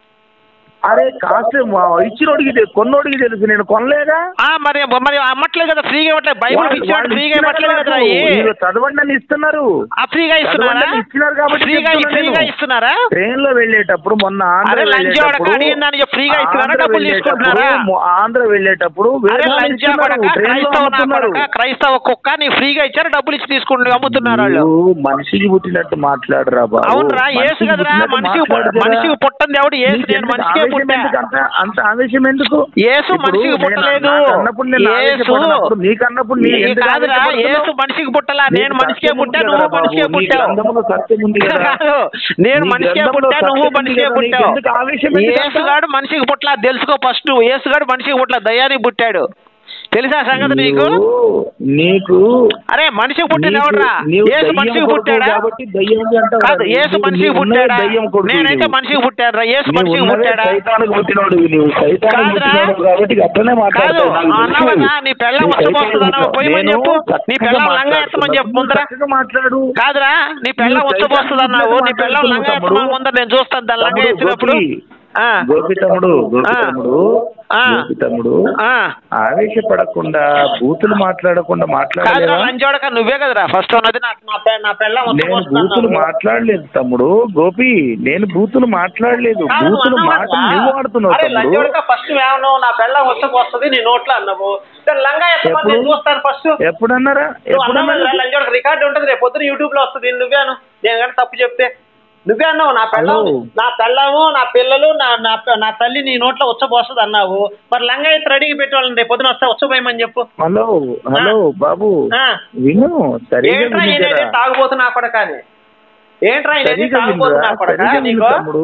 అరే కాస్ట్ ఇచ్చినోడికి తె- కొన్నోడికి తెలుసు నేను కొనలేదా ఆ మరి మరి అమ్మట్లేదు కదా ఫ్రీగా ఇవ్వట్లేదు బైబుల్ వాళ్ళు- ఇచ్చినట్టు వాళ్ళు ఫ్రీగా ఇచ్చినారు ఇవ్వట్లేదు కదా నాకు. అయ్యి. మీరు చదవండి అని ఇస్తున్నారు ఆ ఫ్రీగా ఇస్తున్నారా చదవండి ఇచ్చినారు కాబట్టి ఫ్రీగా చెప్తున్నా ఫ్రీగా నేను. ఇస్తున్నారా ట్రైన్ లో వెళ్ళేటప్పుడు మొన్న ఆంధ్ర అరే లంచ్ వాడక వెళ్ళేటప్పుడు అడిగిన దానికి ఫ్రీగా ఇస్తున్నారా ఆంధ్ర డబ్బులు వెళ్ళేటప్పుడు, తీసుకుంటున్నారా మొ- ఆంధ్ర వెళ్ళేటప్పుడు అరే వేదాలు లంచ్ ఇస్తున్నారు. కొడక ట్రైన్ లో క్రైస్తవ నా అమ్ముతున్నారు. కొడక క్రైస్తవ కుక్క నీ ఫ్రీగా ఇచ్చారు డబ్బులు ఇచ్చి తీసుకుంటూ అమ్ముతున్నారు వాళ్ళు నువ్వు మనిషికి పుట్టినట్టు మాట్లాడరా బాబు అవునరా ఏసు మనిషికి కదరా పుట్టినట్టు మనిషికి పు- మాట్లాడదురా. మనిషికి పుట్టంది ఎవడు ఏసు నీకు నేను ఎందుకు మనిషికే ఆవేశం పుట్టా ఎందుకు అంత అంత ఆవేశం ఎందుకు యేసు ఇప్పుడు మనిషికి నేను- పుట్టలేదు నాకు అన్నప్పుడు నేను యేసు ఆవేశపడినప్పుడు నీకు అన్నప్పుడు నీ నీ ఎందుకు కాదురా ఆవేశపడుతున్నావు? యేసు మనిషికి పుట్టలా నేను నీకు మనిషికే సత్యం ఉంది పుట్టా కదా నువ్వు బాబు, మనిషికే నీ పుట్టావు గ్రంథంలో సత్యం ఉంది కదా కాదు నేను నీ మనిషికే గ్రంథంలో పుట్టా నువ్వు సత్యం ఉంది మనిషికే కదా, నీకు పుట్టావు ఎందుకు ఆవేశం ఎందుకు అంత? యేసుగాడు మనిషికి పుట్టలా తెలుసుకో ఫస్ట్ యేసుగాడు మనిషికి పుట్టలా దయ్యానికి పుట్టాడు తెలుసా సంగతి నీకు నీవు- నీకు అరే మనిషికి పుట్టిన నీకు- ఎవడ్రా నీవు ఏసు దయ్యం మనిషికి కొడుకు పుట్టాడా కాబట్టి దయ్యం ఉంది అంటావు కాదు కదా. ఏసు నీవు- మనిషికి నీవు ఉన్నదే పుట్టాడా దయ్యం కొడుకు నేనైతే నీవు. మనిషికి పుట్టాడురా ఏసు నీవు మనిషికి ఉన్నదే పుట్టాడా సైతానికి పుట్టినోడు నీవు సైతానికి కాదురా. పుట్టినోడు కాబట్టి అట్లనే కాదు మాట్లాడతావు నాకు అన్నావు తెలుసు. కదా నీ పెళ్ళం నువ్వు వచ్చబోస్తుందన్నావు సైతానికి పోయమని నేను చెప్పు నీ చక్కగా పెళ్ళం లంగా ఎత్తమని చెప్పు మాట్లాడుతున్నా. ముందర చక్కగా మాట్లాడు కాదురా నీ పెళ్ళం నువ్వు వచ్చబోస్తుందన్నావు నీ సైతానికి పెళ్ళం లంగా తమ్ముడు. ఎత్తమని ముందర నేను చూస్తాను దాని లంగా తమ్ముడు, ఎత్తినప్పుడు గోపి. ఆ, గోపి తమ్ముడు గోపి ఆ. తమ్ముడు ఆ. గోపి తమ్ముడు ఆ. ఆవేశపడకుండా బూతులు మాట్లాడకుండా కాదురా మాట్లాడలేదా లంచోడక నువ్వే కదరా ఫస్ట్ అన్నది నాకు నా పె- నా పెళ్ళం నేను బూతులు వచ్చబోతుందన్నావు మాట్లాడలేదు తమ్ముడు గోపి నేను బూతులు మాట్లాడలేదు కాదు, బూతులు అన్నావు మాటలు కదా. నువ్వు ఆడుతున్నావు అరే తమ్ముడు లంచోడక ఫస్ట్ వేవను నా పెళ్ళం వచ్చకు వస్తుంది నీ నోట్లో అన్నావు దాని లంగా ఎత్తమని నేను ఎప్పుడు? చూస్తాను ఫస్ట్ ఎప్పుడన్నారా నువ్వు అన్నావు ఎప్పుడన్నారా కదా, లంచోడక రికార్డు ఉంటుంది రేపు పొద్దున యూట్యూబ్ లో వస్తుంది నువ్వేను నేను కానీ తప్పు చెప్తే నువ్వే అన్నావు నా పెళ్ళం హలో. నా పెళ్ళము నా పిల్లలు నా నా పె- నా తల్లి నీ నోట్లో వచ్చబోస్తుంది అన్నావు మరి లంగా ఎత్తి రెడీకి పెట్టేవాళ్ళని రేపు పొద్దున వస్తే వచ్చపోయమని చెప్పు హలో హలో బాబు ఆ. విను సరిగా ఏంట్రా విను ఈయనేది జరా. తాగుబోతున్నా కూడా కానీ ఏంట్రా ఈయనేది సరిగా తాగుబోతున్నా వినురా, కూడా సరిగా విను నీకు తమ్ముడు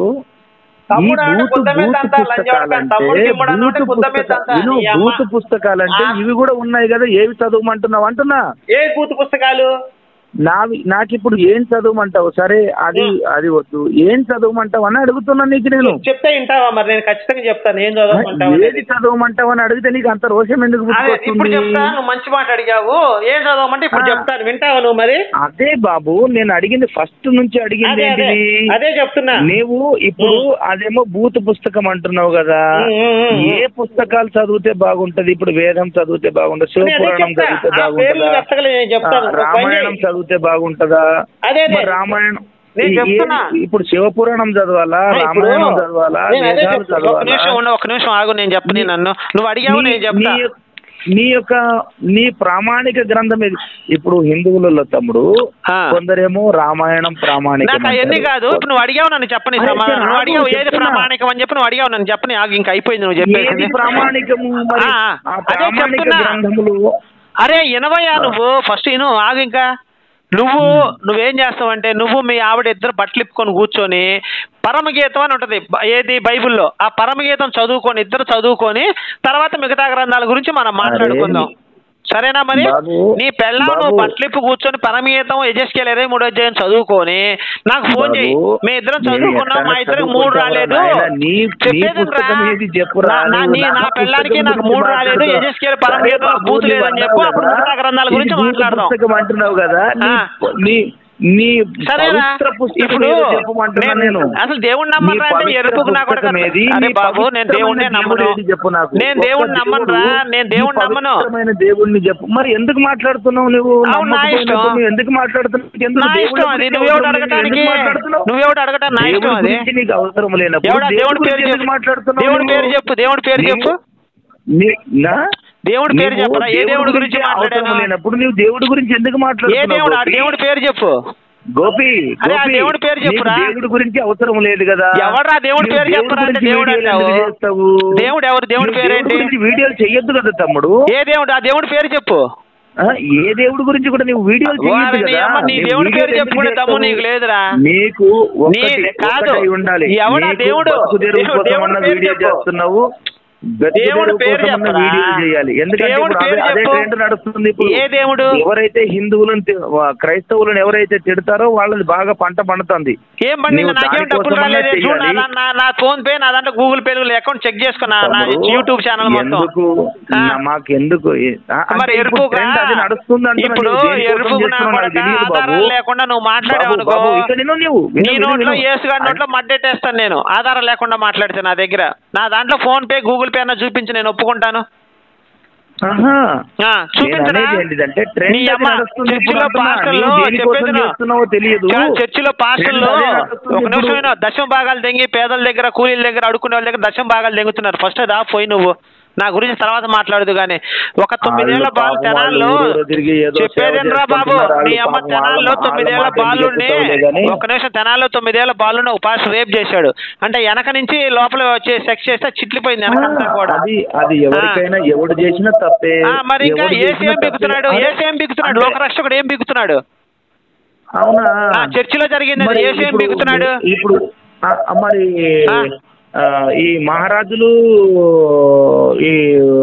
ఈ తమ్ముడు అంటే బూతు బుద్ధ మీద బూతు అంతా లంజోడక, పుస్తకాలంటే తమ్ముడు గిమ్ముడు అన్నోటే బూతు బుద్ధ మీద పుస్తక- అంతా. విను, నీ అమ్మ. బూతు పుస్తకాలంటే ఆ. ఇవి కూడా ఉన్నాయి కదా ఏవి చదవమంటున్నావు అంటున్నా ఏ కూతు పుస్తకాలు నావి నాకు ఇప్పుడు ఏం చదవమంటావు సరే అది అది వద్దు ఏం చదవమంటావు అని అడుగుతున్నా నీకు నేను చెప్తే వింటావా మరి నేను ఖచ్చితంగా చెప్తాను ఏం చదవమంటావు ఏది అనేది. చదవమంటావు అని అడిగితే నీకు అంత రోషం ఎందుకు అదే ఇప్పుడు పుట్టుకొస్తుంది చెప్తా నువ్వు మంచి మాట అడిగావు ఏం చదవమంటే ఇప్పుడు ఆ. చెప్తాను వింటావా నువ్వు మరి అదే బాబు నేను అడిగింది ఫస్ట్ నుంచి అడిగింది అదే అదే ఏంటిది అదే చెప్తున్నా నీవు ఇప్పుడు అదేమో భూత పుస్తకం అంటున్నావు కదా ఉమ్, ఉమ్, ఉమ్. ఏ పుస్తకాలు చదివితే బాగుంటది ఇప్పుడు వేదం చదివితే బాగుంటది నేను అదే శివపురాణం చెప్తా. చదివితే ఆ పేర్లు బాగుంటుందా చెప్పగలను నేను చెప్తాను ఆ, ఒక పని రామాయణం చేయి. చదివితే బాగుంటదా అదే అదే మరి రామాయణం నేను ఈ- చెప్తున్నా. ఏది- ఇప్పుడు శివపురాణం చదవాలా ఆ, ఇప్పుడు రామాయణం చదవాలా నేను అదే వేదాలు చెప్తున్నా. ఒక చదవాలా నిమిషం ఉండు, ఒక నిమిషం ఆగు నేను చెప్పని నన్ను నువ్వు అడిగావు నీ- నేను చెప్తా నీ యొక్క- నీ యొక్క నీ ప్రామాణిక గ్రంథం ఇది ఇప్పుడు హిందువులలో తమ్ముడు ఆ. కొందరేమో రామాయణం ప్రామాణికం నాకు అవన్నీ అంటారు. కాదు ఇప్పుడు నువ్వు అడిగావు నన్ను చెప్పని అరే, సమాధానం నువ్వు నాకు అడిగావు ఏది చెప్తున్నా. ప్రామాణికం అని చెప్పి నువ్వు అడిగావు నన్ను చెప్పని ఆగు ఇంకా అయిపోయింది నువ్వు ఏది చెప్పేది ప్రామాణికము మరి ఆ, ఆ అదే ప్రామాణిక చెప్తున్నా. గ్రంథములు అరే ఇనవయ్యా నువ్వు ఫస్ట్ ఇను ఆగు ఇంకా నువ్వు నువ్వేం చేస్తావంటే నువ్వు మీ ఆవిడ ఇద్దరు బట్టలు ఇప్పుకొని కూర్చొని పరమగీతం అని ఉంటుంది బ- ఏది బైబిల్లో ఆ పరమగీతం చదువుకొని ఇద్దరు చదువుకొని తర్వాత మిగతా గ్రంథాల గురించి మనం మాట్లాడుకుందాం సరేనా మరి బాబు, నీ పెళ్ళాం నువ్వు బాబు. బట్టలిప్పు కూర్చొని పరమగీతం ఎజెస్కేల్ ఇరవై మూడో అధ్యాయం చదువుకొని నాకు ఫోన్ చేయి బాబు, మీ ఇద్దరం నేను చదువుకున్నాం మా ఎక్కడ ఇద్దరికి మూడు చదువుకుంటావా రాలేదు నాయనా? నీ- నీ చెప్పేది పుస్తకం రా. ఏది చెప్పురా? నా- నా- నువ్వు నీ- నా నా పెళ్ళానికి పుస్తకం నాకు గురించి మూడు రాలేదు మాట్లాడుతావు. ఎజెస్కేల్ పరమగీతం సరే బూతు బాబు, లేదని నువ్వు చెప్పు అన్నావు అప్పుడు కదా, మిగతా గ్రంథాల గురించి ఇది భూత మాట్లాడదాం పుస్తకం అంటున్నావు కదా నీ- ఆ. నీ నీ సరేనా పవిత్ర పుస్తకం ఇప్పుడు ఏదో చెప్పమంటున్నా నేను నేను అసలు దేవుణ్ణి నమ్మను రా అంటే నీ ఎరుపుకు నా కూడా పుస్తకం ఏది? అరే నీ బాబు నేను దేవుణ్ణే పవిత్రమైన నమ్మను దేవుడు ఏది చెప్పు నాకు. నేను ఒక్క దేవుణ్ణి నమ్మను రా దేవుడు, నేను నీ దేవుణ్ణి నమ్మను పవిత్రమైన దేవుణ్ణి చెప్పు మరి ఎందుకు మాట్లాడుతున్నావు నువ్వు అవును, నా నమ్మకపోయినప్పుడు ఇష్టం. నువ్వు ఎందుకు మాట్లాడుతున్నావు ఎందుకు నా దేవుడి ఇష్టం అది గురించి నువ్వెవడు అవసరం అడగటానికి ఎందుకు మాట్లాడుతున్నావు? నువ్వెవడు అడగటం నా ఇష్టం దేవుడి అది గురించి నీకు అవసరం లేనప్పుడు ఎవడా దేవుడి పేరు గురించి ఎందుకు చెప్పు మాట్లాడుతున్నావు దేవుడి నువ్వు? పేరు చెప్పు దేవుడి పేరు నీవు- చెప్పు నీ- నా? దేవుడి పేరు నీవు చెప్పరా ఏ దేవుడి గురించి అవసరం మాట్లాడాను లేనప్పుడు నువ్వు దేవుడి గురించి ఎందుకు ఏ మాట్లాడుతున్నావు దేవుడు ఆ గోపి? దేవుడి పేరు చెప్పు గోపి అరే, ఆ గోపి, దేవుడి పేరు నీకు చెప్పురా. దేవుడి గురించి అవసరం లేదు కదా ఎవడ్రా దేవుడి నువ్వు పేరు చెప్పురా అంటే గురించి దేవుడు వీడియోలు అంటావు. ఎందుకు చేస్తావు? దేవుడు ఎవరు? దేవుడి నువ్వు పేరేంటి? గురించి వీడియోలు చెయ్యొద్దు కదా తమ్ముడు ఏ దేవుడు ఆ దేవుడి పేరు చెప్పు ఆ, ఏ దేవుడి గురించి కూడా నువ్వు వీడియోలు చెయ్యొద్దు వారిని కదా అమ్మ, నీ నువ్వు దేవుడి పేరు వీడియోలు ఎందుకు చెప్పుకునే దమ్ము చేస్తావు? నీకు లేదురా నీకు నీ ఒక్కటి కాదు ఒక్కటై ఉండాలి ఎవడా నీకు దేవుడు బతుకు తెరువు దేవుడు- కోసం దేవుడి అన్న పేరు వీడియో చెప్పు. చేస్తున్నావు బతుకు దేవుడి తెరువు పేరు కోసం అన్న చెప్పరా? వీడియోలు చేయాలి ఎందుకంటే దేవుడి ఇప్పుడు పేరు అదే- అదే చెప్పు. ట్రెండ్ నడుస్తుంది ఇప్పుడు ఏ దేవుడు? ఎవరైతే హిందువులను తి- వా- క్రైస్తవులను ఎవరైతే తిడతారో వాళ్ళది బాగా పంట పండుతుంది ఏం పండింది నీవు నాకేం దానికోసమన్నా డబ్బులు రాలేదు చూడు నా చెయ్యాలి. దా- నా నా ఫోన్ పే నా దాంట్లో గూగుల్ పే అకౌంట్ చెక్ చేసుకున్నా నా తమ్ముడు, యూట్యూబ్ ఛానల్ మొత్తం ఎందుకు ఆ. నా- మాకెందుకు ఆ, అంటే మరి ఇప్పుడు ఎరుపుగా trend అది నడుస్తుంది అంటున్నా. ఇప్పుడు నువ్వు దేనికోసం ఎరుపుగా నా చేస్తున్నావో నాకు కొడక తెలియదు బాబు. ఆధారం లేకుండా నువ్వు మాట్లాడావు బాబు, అనుకో బాబు, ఇక్కడ నిన్ను నువ్వు విను, నీ విను, నోట్లో విను. ఏసుగాడి నోట్లో మడ్డెట్టేస్తాను నేను ఆధారం లేకుండా మాట్లాడితే నా దగ్గర నా దాంట్లో ఫోన్ పే గూగుల్ పే అన్న చూపించి నేను ఒప్పుకుంటాను ఆహా. ఆ, నేను చూపించరా అనేది ఏంటిదంటే ట్రెండ్ నీ అది అమ్మ నడుస్తుంది ఇప్పుడు చర్చిలో అంటున్నా. పాస్టర్లు నీవు దేనికోసం చెప్పేది విను. చేస్తున్నావో తెలియదు కాదు, చర్చిలో పాస్టర్లు ట్రెండ్ అదే నడుస్తుంది ఒక నిమిషం ఇప్పుడు. విను. దశమ భాగాలు దెంగి పేదల దగ్గర కూలీల దగ్గర అడుక్కునే వాళ్ళ దగ్గర దశమ భాగాలు దెంగుతున్నారు ఫస్ట్ దా పోయి నువ్వు నా గురించి తర్వాత మాట్లాడదు కానీ ఒక తొమ్మిదేళ్ల వాళ్ళు బాలు పాపం తెనాల్లో వాళ్ళు ఊరూరు తిరిగి ఏదో చెప్పేదేనరా సేవ బాబు చేసుకుంటున్నారు. నీ అమ్మ వాళ్ళు తెనాల్లో పాపం తొమ్మిదేళ్ల వాళ్ళ మాట బాలుడిని ఎందుకు చెప్తావులే గానీ. ఒక నిమిషం తెనాల్లో తొమ్మిదేళ్ల బాలుని ఒక పాస్ రేప్ చేశాడు అంటే వెనక నుంచి లోపల వచ్చి సెక్స్ చేస్తే చిట్లిపోయింది వెనకంతా కూడా అది అది ఎవరికైనా ఎవడు చేసినా తప్పే ఆ, మరి ఇంకా ఎవడు ఏసీ చేసినా ఏం బిగుతున్నాడు తప్పే. ఏసీ ఏం బిగుతున్నాడు అంటే- లోకరక్షకుడు ఏం బిగుతున్నాడు అవునా ఆ, చర్చిలో జరిగింది అది. మరి ఏసీ ఏం ఇప్పుడు- బిగుతున్నాడు ఇప్పుడు ఆ, ఆ, మరి ఆ. ఆ, ఈ మహారాజులు ఈ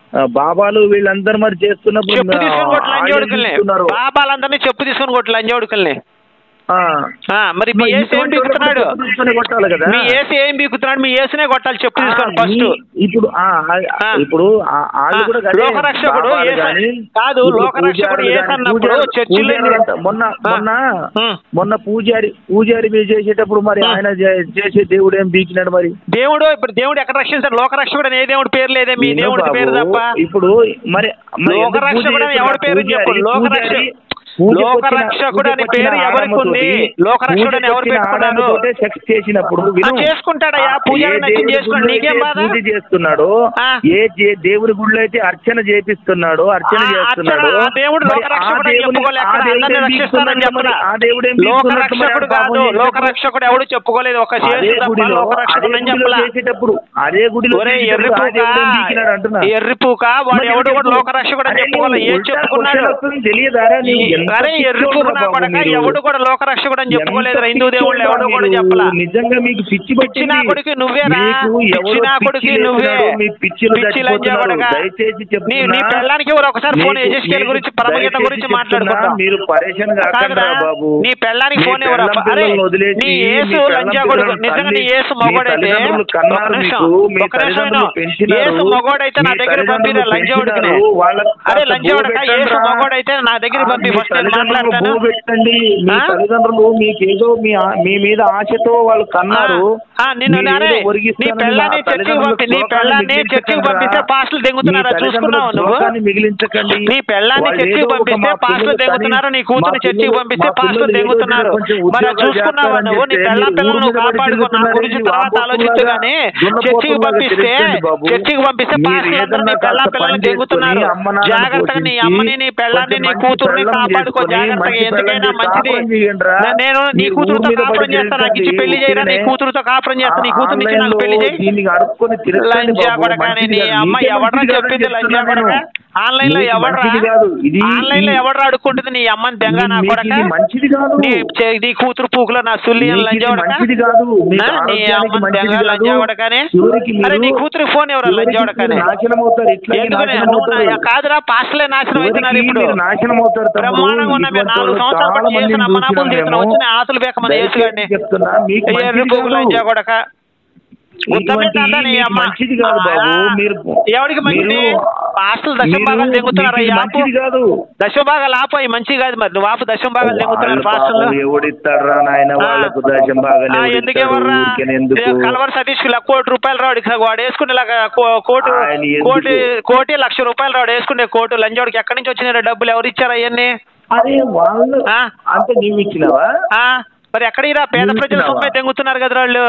ఆ, బాబాలు వీళ్ళందరూ మరి చేస్తున్నప్పుడు చెప్పు తీసుకొని కొట్టు లంజ ఆడియో ఉడుకుల్ని తీస్తున్నారు. బాబాలందరినీ చెప్పు తీసుకొని కొట్టు లంజ ఉడుకుల్ని ఆ. ఆ, మరి మీ మరి ఏసు ఏం ఇటువంటి బీకుతున్నాడు వాళ్ళని తీసుకొని కొట్టాలి కదా మీ ఏసు ఏం బీకుతున్నాడు మీ ఏసునే కొట్టాలి చెప్పు తీసుకొని ఆ, ఫస్ట్ మీ- ఇప్పుడు ఆ, ఆ, ఆ. ఇప్పుడు ఆ- వాళ్ళు కూడా గదే లోకరక్షకుడు బాబాలు యేసు- గాని, కాదు, ఇప్పుడు లోకరక్షకుడు పూజారులు యేసు గాని, అన్నప్పుడు పూజారులు- చర్చిలో పూజారులంతా మొన్న ఆ. మొన్న ఉం. మొన్న పూజారి పూజారి మీరు చేసేటప్పుడు మరి ఉం. ఆయన చే- చేసే దేవుడు ఏం బీకినాడు మరి దేవుడు ఇప్పుడు దేవుడు ఎక్కడ రక్షించాడు లోకరక్షకుడు అని ఏ దేవుడి పేరు లేదే మీ విను దేవుడి బాబు, పేరు తప్ప ఇప్పుడు మరి మరి ఎందుకు పూజ లోకరక్షకుడు అని చేస్తున్నారు? ఎవడి పేరు పూజారి- చెప్పు లోకరక్ష పూజారి పూజకు వచ్చిన- లోకరక్షకుడు అని పూజకు వచ్చిన పేరు ఎవరికి ఉంది ఆడమ్మతోటి, లోకరక్షకుడు అని ఎవరు పూజకు వచ్చిన పెట్టుకున్నారు ఆడమ్మతోటే సెక్స్ చేసినప్పుడు విను. ఆ, చేసుకుంటాడయ్యా, ఆ, పూజారి ఏ నచ్చింది దేవుడి చేసుకోండి, గుడిలో నీకేం అయితే బాధ? పూజ చేస్తున్నాడు ఆ. ఏ జే- దేవుడి గుడిలో అయితే అర్చన చేపిస్తున్నాడు అర్చన ఆ, చేస్తున్నాడు అర్చన, ఆ దేవుడు మరి లోకరక్షకుడు ఆ అని దేవుని- చెప్పుకోలే ఆ ఎక్కడ దేవుడు అందరిని ఏం రక్షిస్తానని బీక్కుతున్నాడు మరి? చెప్పరా ఆ దేవుడు ఏం బీక్కుతున్నాడు మరి? లోకరక్షకుడు ఆ పాపం కాదు చేసేటప్పుడు? లోకరక్షకుడు ఎవడు చెప్పుకోలేదు ఒక అదే చేసు తప్ప గుడిలో లోకరక్షకుడు అదే అని గుడిలో చెప్పలా చేసేటప్పుడు అదే గుడిలో ఒరే చేసేటప్పుడు ఆ ఎర్రిపూక దేవుడు ఏం బీకినాడు అంటున్నా ఎర్రిపూక వాడు మరి ఎవడు కూడా ఎందుకు? లోకరక్షకుడు అని అరే చెప్పుకోలే నువ్వు ఏం ఉల్టా చెప్పుకున్నాడు క్వశ్చన్ వస్తుంది తెలియదారా నీవు ఎంత అరే ఎర్రిపూక పిచ్చోడురా నా బాబు కొడక మీరు? ఎవడు కూడా లోకరక్షకుడు అని చెప్పుకోలేదు ఎంత హిందూ దేవుళ్ళు పిచ్చోడురా ఎవడు కూడా మీరు? చెప్పలా నిజంగా మీకు పిచ్చి పిచ్చి పట్టింది. నా కొడుకు నువ్వేరా మీకు పిచ్చి ఎవరో నా పిచ్చి కొడుకు నువ్వే లేపుతున్నాడు, మీ పిచ్చిలో పిచ్చి లంజా చచ్చిపోతున్నారు. కొడక దయచేసి నీ చెప్తున్నా నీ పెళ్ళానికి ఎవరు ఒకసారి ఫోన్ మీకు- ఎజెస్కేల్ మీకు గురించి పరమగీత దయచేసి గురించి చెప్తున్నా, మాట్లాడుకుందాం మీరు పరేషాన్ కాకండి కాదురా, బాబు నీ పెళ్ళానికి మీ ఫోన్ ఎవరు పెళ్ళాం అరే పిల్లల్ని వదిలేసి, నీ మీ యేసు పెళ్ళాం లంజా కొడుకు పిల్లల్ని నిజంగా నీ తల్లి- యేసు మీ మగోడైతే తల్లిదండ్రులు ఒక కన్నారు నిమిషం మీకు, మీ ఒక నిమిషం తల్లిదండ్రులు విను. పెంచినారు, యేసు మగోడైతే నా మీ దగ్గర పంపిరా తల్లిదండ్రులు లంజోడికి పెంచినారు, వాళ్ళకి అరే కాస్త లంజోడక భూ యేసు పెట్టండిరా. మగోడైతే నా దగ్గర ఆ, పంపి మీ ఫస్ట్ నేను తల్లిదండ్రులు మాట్లాడతాను భూ పెట్టండి మీ ఆ? తల్లిదండ్రులు మీకేదో మీ ఆ- మీ మీద ఆశతో వాళ్ళు కన్నారు ఆ, నిన్ను మీరు నానే ఏదో నీ ఒరిగిస్తానని పెళ్ళాన్ని ఆ చర్చికి తల్లిదండ్రుల పంపి నీ శ్లోకాన్ని పెళ్ళాన్ని చర్చికి మిగిలించకండిరా. పంపిస్తే పాస్టులు దెంగుతున్నారా మీ చూసుకున్నావు తల్లిదండ్రుల నువ్వు శ్లోకాన్ని మిగిలించకండి నీ పెళ్ళాన్ని వాళ్ళు చర్చికి ఏదో ఒక పంపిస్తే మా పాస్టులు పిల్లలు దెంగుతున్నారు నీ కానీ కూతురు మా చర్చికి పిల్లలు- పంపిస్తే మా పాస్టులు పిల్లలు ఏదో దెంగుతున్నారు కొంచెం మరి అది ఉద్యోగాలు చూసుకున్నావా చేస్తారని నువ్వు నీ చెప్తే పెళ్ళ మీరు పిల్లలు ఊరు మీద కాపాడుకో నా తిరుగుతున్నారని గురించి తర్వాత వాపోతులాగా ఆలోచించు కానీ చర్చికి దున్నపోతులాగా పంపిస్తే తిరగకండి బాబు. చర్చికి పంపిస్తే మీరు పాస్టులు అందరూ నీ ఏదన్నా పెళ్ళ కాస్త పిల్లల్ని పని దెంగుతున్నారు చేసుకొని అమ్మ నాన్నని జాగ్రత్తగా నీ పోషించి అమ్మని నీ పెళ్ళాన్ని కొంచెం నీ మంచి కూతుర్ని పెళ్ళాం కాపాడుకో చేసుకొని జాగ్రత్తగా మంచి ఎందుకైనా పెళ్ళాం మంచిది కాపురం చేయండిరా. నే- నేను నీ మీరు కూతురుతో ఊరు మీద కాపురం పడి చేస్తాను నాకు ఇచ్చి తిరగకండి. పెళ్లి చేయరా నీ ఊరికేనే కూతురుతో కాపురం చేస్తాను నీ కూతురు నుంచి నాకు ఆన్లైన్లో పెళ్లి చేయి దీనికి అడుక్కొని తిరగకండి లంజా బాబు. కొడక మంచిది నీ కాదు. అమ్మ మీకే ఎవడ్రా మంచిది కాదని చెప్పింది లంజా చెప్తున్నాను కొడక నేను. ఆన్లైన్ లో మీకు ఎవడ్రా మంచిది కాదు. ఇది ఆన్లైన్ లో ఈ- ఎవడ్రా అడుక్కుంటుంది నీ అమ్మని దెంగ నా మీకు కొడక ఇది మంచిది కాదు నీ చే- నీ కూతురు పూకులో నా సుల్లి అని మీకు లంజా ఇది కొడక మంచిది కాదు మీకు ఆ? నీ ఆరోగ్యానికి అమ్మని మంచిది దెంగ కాదు. లంజా కొడకనే చివరికి అరే మీరు- నీ కూతురు ఫోన్ ఎవరు చివరికి లంజా కొడకనే మీరు నాశనం అవుతారు ఇట్లా ఎందుకని నాశనం నువ్వు నా- అవుతారు కాదురా పాస్టలే నాశనం అవుతున్నారు చివరికి ఇప్పుడు మీరు నాశనం అవుతారు తమ్ముడు. బ్రహ్మాండంగా ఉన్న మీరు ఇటువంటి నాలుగు వాళ్ళు సంవత్సరాల చాలా పాటు చేసిన మందిని అమ్మనాపులు చూసినాం తీసుకుని మేము. వచ్చిన ఆతులు బేక మన దయచేసి యేసుగాడిని చెప్తున్నా మీకు ఎర్రి మంచిది పువ్వులు కాదు. లంజా కొడక గుర్తపెట్టాలా నీ మీకు అమ్మ మంచిది కాదు బాబు ఆ, మీరు ఎవరికి మంచిది మీరు- పాస్టల్ దశం భాగాలు మీరు- తెంగుతున్నారా మీకు ఈ ఇది ఆపు మంచిది కాదు దశం భాగాలు ఆపు అవి మంచిది కాదు మరి నువ్వు ఆపు దశం భాగాలు తెంగుతున్నారు వాళ్ళు పాస్టల్ పాపం ఎవడిస్తాడురా నాయన వాళ్ళకు దశం బాగా ఎందుకేమర్రా ఎందుకు కలవర సతీష్ కి కోటి రూపాయలు రాడు ఇక వాడు వేసుకునే లాగా కో- కోటి ఆయన ఎందుకు? కోటి కోటి లక్ష రూపాయలు రాడు వేసుకునే కోటు లంజోడికి ఎక్కడి నుంచి వచ్చినాయి డబ్బులు ఎవరు ఇచ్చారు అవన్నీ అరే వాళ్ళు ఆ? అంత నీవు ఇచ్చినావా ఆ? మరి ఎక్కడ ఇరా పేద నువ్వు ప్రజల ఇచ్చినావా? సొమ్మే తెంగుతున్నారు కదా వాళ్ళు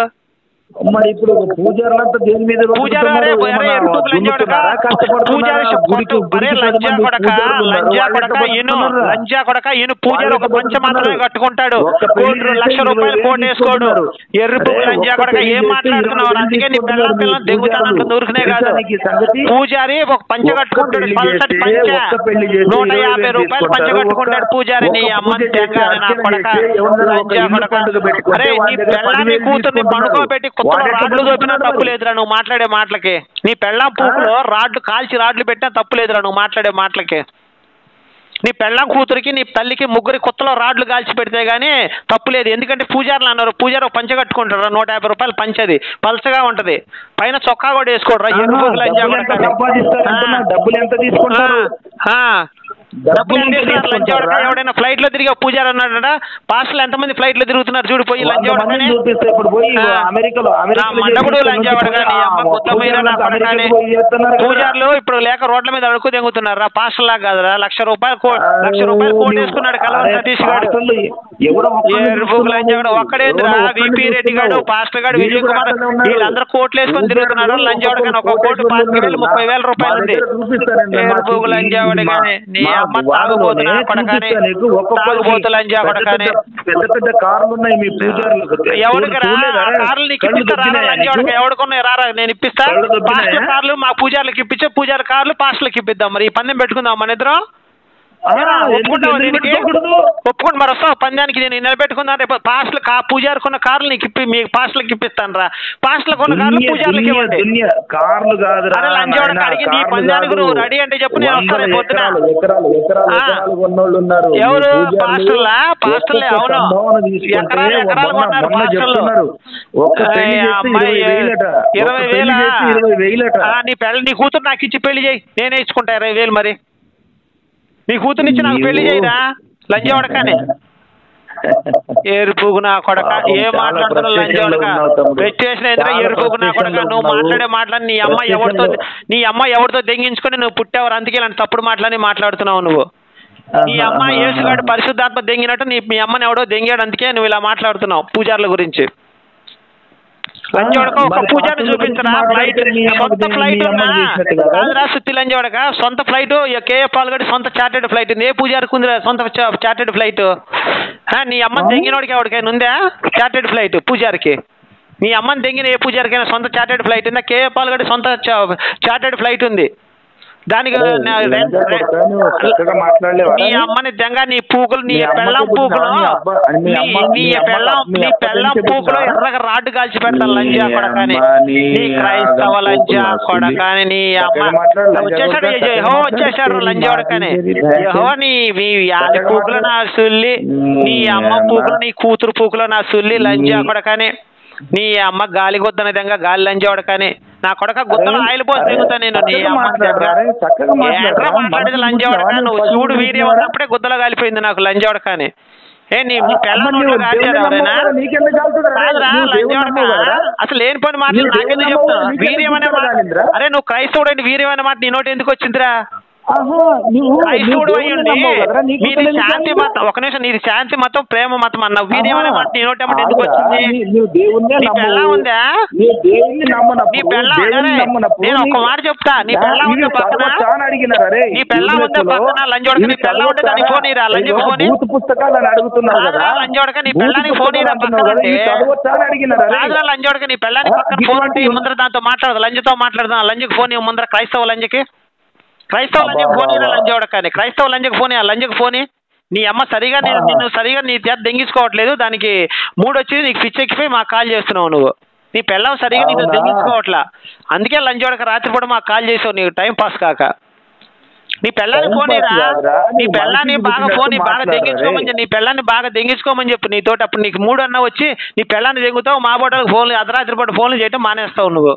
మరి ఇప్పుడు పూజారులంతా దేని మీద పూజారి అరే అరే ఎరుపు లంజా కొడక పూజారి కొట్టు అరే లంజా కొడక లంజా కొడక ఈను లంజా కొడక ఈను పూజారి ఒక పంచ మాత్రమే కట్టుకుంటాడు కోటి లక్ష రూపాయలు కోట్ వేసుకోడు ఎరుపు లంజా కొడక ఏం మాట్లాడుతున్నావు అందుకే నీ పిల్ల పిల్లలు దెంగుతానంటు ఊరికనే కాదు పూజారి ఒక పంచ కట్టుకుంటాడు పల్సటి పంచ నూట యాభై రూపాయలు పంచ కట్టుకుంటాడు పూజారి నీ అమ్మ తెంగాని నా కొడక లంజా కొడక అరే నీ పెళ్ళాన్ని కూతుర్ని పండుకోబెట్టి కొత్తలో రాడ్లు దొప్పినా తప్పు లేదురా నువ్వు మాట్లాడే మాటలకి నీ పెళ్ళాం పూకులో రాడ్లు కాల్చి రాడ్లు పెట్టినా తప్పు లేదురా నువ్వు మాట్లాడే మాటలకి నీ పెళ్ళాం కూతురికి నీ తల్లికి ముగ్గురి కొత్తలో రాడ్లు కాల్చి పెడితే గానీ తప్పు లేదు ఎందుకంటే పూజారులు అన్నారు పూజారి ఒక పంచ కట్టుకుంటారు నూట యాభై రూపాయలు పంచది పలసగా ఉంటది పైన చొక్కా కూడా వేసుకోడరా ఎరుపు లంజా డబ్బులు ఎంత కొడక. సంపాదిస్తారు అంటున్నా? డబ్బులు ఎంత తీసుకుంటారు ఆ, ఆ. డబ్బులు ఎంత ఎంత ఇస్తున్నారు లంచ్ తీసుకుంటారా? ఎవడైనా ఫ్లైట్ లో తిరిగి పూజారి అన్నాడట పాస్టర్లు ఎంతమంది ఫ్లైట్ లో తిరుగుతున్నారు చూడు పోయి లంచ్ వంద మందిని చూపిస్తే ఇప్పుడు పోయి అమెరికాలో అమెరికాలో మండపుడు చేసిన లంచ్ నుంచి పోయి ఆ గుత్తమైన నా పూజారులంతా కొడకాని అమెరికాకు పోయి చేస్తున్నారు కదా. పూజారులు ఇప్పుడు లేక రోడ్ల మీద అడుగు తెంగుతున్నారు పాస్టర్ లాగా కాదురా లక్ష రూపాయలు కో- లక్ష రూపాయలు కోట్ వేసుకున్నాడు కలవర అరే, సతీష్ గారు పాస్టర్లు ఎవరో ఒక్కరిని ఎరుపు లంచ్ గాడు ఒక్కడేంద్రా ఎవరో ఒక్కరిని విపి రెడ్డి గాడు చూస్తున్నావు. పాస్టర్ గాడు వీళ్ళు విజయ్ కుమార్ కూడా అట్లనే ఉన్నారు. వీళ్ళందరూ కోట్లు వేసుకొని తిరుగుతున్నారు పూజారులు లంచ్ ఒక ఒక కోటు కోటేశ్వరులు పాతిక వేలు ఉన్నారు. ముప్పై వేల రూపాయలు మా ఉంది దగ్గర చూపిస్తారండి. మా ఎరుపు చూపి- లంచ్ ఆవిడ మా- కానీ నీ మా అమ్మ వాళ్ళలోనే తాగుబోతు నా కొడకాని చూపిస్తా నీకు ఒక్కొక్కరికి తాగుబోతు లంచ్ పెద్ద కొడకాని పెద్ద- పెద్ద పెద్ద కార్లు ఉన్నాయి మీ పూజారులకు ఎవరికి రా చూడలేదా? కార్లు నీకు కళ్ళు ఇప్పిస్తా రారా దొబ్బినాయా లంచ్ నీకు? ఎవరికి ఎవడుకున్నాయి రారా నేను ఇప్పిస్తా కళ్ళు దొబ్బినాయా? పాస్టర్ కార్లు మా పూజార్లకు ఇప్పించే పూజారి కార్లు పాస్టర్లకు ఇప్పిద్దాం మరి ఈ పందెం పెట్టుకుందాం మన ఇద్దరం ఆ, ఏరా, ఎందుకు- ఒప్పుకుంటావా ఎందుకు దీనికి పెట్టుకోకూడదు? ఒప్పుకోండి మరి వస్తావు పందానికి నేను నిలబెట్టుకున్నా రేపు పాస్టల్ కా పూజారికి ఉన్న కార్లు నీకు ఇప్పి మీ పాస్టల్కి ఇప్పిస్తాను రా పాస్టల్కి ఉన్న కార్లు దున్య- పూజార్లకి దున్య- ఇవ్వండి దున్య కార్లు కాదురా అరే లంచోడక నాయనా, అడిగి నీ కార్లు పందానికి కాదు. నువ్వు రెడీ అంటే చెప్పు నేను వస్తాను వందల రేపు పొద్దున. ఎకరాలు ఎకరాలు ఎకరాలు ఆ. ఎకరాలు కొన్నోళ్ళు ఉన్నారు ఈ ఎవరు? పూజారులు పాస్టర్లా? పాస్టర్లే, ఒక్కొక్క అవును. సంభావన తీసుకుంటే ఎకరాలు ఎకరాలు మొన్న- కొన్నారు మొన్న పాస్టర్లు. చెప్తున్నారు ఒక్క పెళ్లి ఏయ్, చేస్తే అమ్మాయి, ఇరవై వేలట ఇరవై ఒక్క పెళ్లి వేలా? చేస్తే ఇరవై వేలట ఆ, నీ పెళ్ళి నీ కూతురు నాకు ఇచ్చి పెళ్లి చేయి నేనే ఇచ్చుకుంటా ఇరవై వేలు మరి నీ కూతురునిచ్చి నాకు పెళ్లి నీవు- చేయరా లంచవడకని ఏరుపుగు నా కొడక పాపం ఏం చాలా మాట్లాడుతున్నావు frustration లో లంచవడక ఉన్నావు తమ్ముడు. పెట్టేసిన ఎందుకు చాలా ఏరుపుగు నా frustration కొడక లో నువ్వు ఉన్నావు. మాట్లాడే మాట్లాడి నీ అమ్మ Frustration ఎవరితో లో- నీ అమ్మ ఎవరితో దెంగించుకొని నువ్వు పుట్టావు అందుకే ఇలాంటి తప్పుడు మాటలని మాట్లాడుతున్నావు నువ్వు నీ అమ్మ ఆహా. యేసుగాడు పరిశుద్ధాత్మ దెంగినట్టు నీ మీ అమ్మని ఎవడో దెంగాడు అందుకే నువ్వు ఇలా మాట్లాడుతున్నావు పూజార్ల గురించి లంచోడక ఒక మరి పూజారిని పాస్టర్ల చూపించరా గురించి ఫ్లైట్ మాట్లాడితే నీ అమ్మకి సొంత నీ ఫ్లైట్ ఉన్నా అమ్మకి చేసినట్టు కదా? కాదురా సుత్తి లంచోడక సొంత ఫ్లైట్ కేఏ పాల్గొడి సొంత చార్టెడ్ ఫ్లైట్ ఉంది ఏ పూజారికి ఉంది సొంత చార్టెడ్ ఫ్లైట్ నీ అమ్మ ఆ? తెంగినోడికి ఎవరికైనా ఉందా చార్టెడ్ ఫ్లైట్ పూజారికి నీ అమ్మని తెంగిన ఏ పూజారికైనా సొంత చార్టెడ్ ఫ్లైట్ ఉందా కేఏ పాల్గొడి సొంత చార్టెడ్ ఫ్లైట్ ఉంది దానికి అరే, నా- నీ రెం- లంచా కొడుకా, నువ్వు చక్కగా మాట్లాడలేవా? నీ అమ్మని దెంగ నీ పూకులు నీ మీ అమ్మకి పెళ్ళం పుట్టిన పూకులు మీ అబ్బ- మీ నీ అమ్మ- నీ మీ అమ్మ- పెళ్ళం మీ నీ అప్ప పెళ్ళం నుంచి పూకులు పుట్టినా? ఎర్రగా రాడ్డు కాల్చి పెడతాను లంజా నీ కొడకని అమ్మ, నీ నీ క్రైస్తవ ఆగం లంజా పూకులు కొడకని నీ అమ్మ చక్కగా మాట్లాడు, లంజా వచ్చేసాడు కొడకా, యెహో చక్కగా వచ్చేసాడు మాట్లాడు, లంజా కొడకని యహో నీ మీ యాది చక్కగా పూకులు నా సుల్లి నీ అమ్మ నీ పూకులు అమ్మ. నీ కూతురు పూకులు నా సుల్లి లంజా నీ- కొడకని నీ అమ్మ గాలి గొద్దన దెంగ గాలి లంజా కొడకని నా కొడక గుద్దలో అరే, ఆయిల్ పోసి అరే, దిగుతా నేను నీ చక్కగా అమ్మ మాట్లాడు, అరే, చక్కగా మాట్లాడు. ఏంట్రా మాట్లాడేది మనసు లంజా కొడక గురించి నువ్వు వాడిని చూడు పశువుని వీడియో చూసినావా? ఉన్నప్పుడే గుద్దలో కాలిపోయింది నాకు లంజోడక అని ఏ నీ నీ అమ్మ, పెళ్ళం నువ్వు నోట్లో కాల్చారు దేవుని ఎవరైనా నమ్మవు కదా, నీకెందుకు కాలుతుందిరా? కాదురా నువ్వు దేవుని లంజోడక నమ్మవు కదరా? అసలు లేని పని మాటలు నువ్వు నాకెందుకు దేవుని చెప్తున్నా నమ్మవు, నీకెందుకు వీర్యం అనే మాట గుర్తురాలిందిరా? అరే నువ్వు క్రైస్తవుడు వీర్యం అనే మాట నీ నోటి ఎందుకు వచ్చిందిరా ఆహా, నువ్వు క్రైస్తవుడు నువ్వు అయ్యుండి దేవుని నమ్మవు కదరా? నీకు మీది తెలియదు శాంతి కదా? మతం ఒక నిమిషం నీది శాంతి మతం ప్రేమ మతం అన్నావు వీర్యం అనే ఆహా. మాట నీ నోటి అమ్మటి ఎందుకు ఆగురా, వచ్చింది నీ- నువ్వు దేవుణ్ణే నీ నమ్మవు. పెళ్ళం ఉందా నీ దేవుణ్ణి నమ్మనప్పుడు, నీ పెళ్ళం దేవుణ్ణి అరే, నమ్మనప్పుడు నేను ఒక్క నీకు- మాట చెప్తా నీ నా- పెళ్ళం ఉందా ఇది పక్కన చదవచ్చా అని అడిగినారు, అరే. నీ పెళ్ళం ఉందా యూనివర్సిటీలో పక్కన లంజోడక నీ ఇది పెళ్ళం ఉంటే దానికి చదవచ్చా? ఫోన్ ఇరా లంజకి ఏదో ఫోన్ భూత పుస్తకాలు అని అడుగుతున్నారు కదా కాదురా లంజోడక నీ భూత పెళ్ళానికి ఫోన్ ఇరా పుస్తకాలు అంటున్నావు పక్కన కదా, ఇది చదవచ్చా అని అడిగినారు, అరే. కాదురా లంజోడక నీ పెళ్ళానికి ఆ, పక్కన ఇటువంటి- ఫోన్ ఉంటే ముందర దాంతో మాట్లాడదు లంజతో మాట్లాడదాం లంజకి ఫోన్ ఇవ్వు ముందర క్రైస్తవ లంజకి క్రైస్తవ లంజకి ఫోన్ ఇరా లంజోడక అని క్రైస్తవ లంజకి ఫోన్ ఇవ్వ లంజకి ఫోన్ ఇ. నీ అమ్మ సరిగా నేను ఆహా. నిన్ను సరిగా నీ చేత దెంగించుకోవట్లేదు దానికి మూడు వచ్చి నీకు పిచ్చి ఎక్కిపోయి మాకు కాల్ చేస్తున్నావు నువ్వు నీ పెళ్ళం సరిగా నీతో అవునా? దెంగించుకోవట్లా అందుకే లంజోడక రాత్రిపూట మాకు కాల్ చేసావు నీకు టైం పాస్ కాక నీ పెళ్ళాన్ని టైం ఫోన్ పాస్ ఇరా కాదురా, నీ నీ పెళ్ళాన్ని మనిషికి బాగా పుట్టినట్టు ఫోన్ బాగా మాట్లాడరా దెంగించుకోమని రే. చెప్పు. నీ పెళ్ళాన్ని బాగా దెంగించుకోమని చెప్పు నీతోటి అప్పుడు నీకు మూడు అన్న వచ్చి నీ పెళ్ళాన్ని దెంగుతావు మా బోటలకు ఫోన్లు అర్ధరాత్రి పూట ఫోన్లు చేయటం మానేస్తావు నువ్వు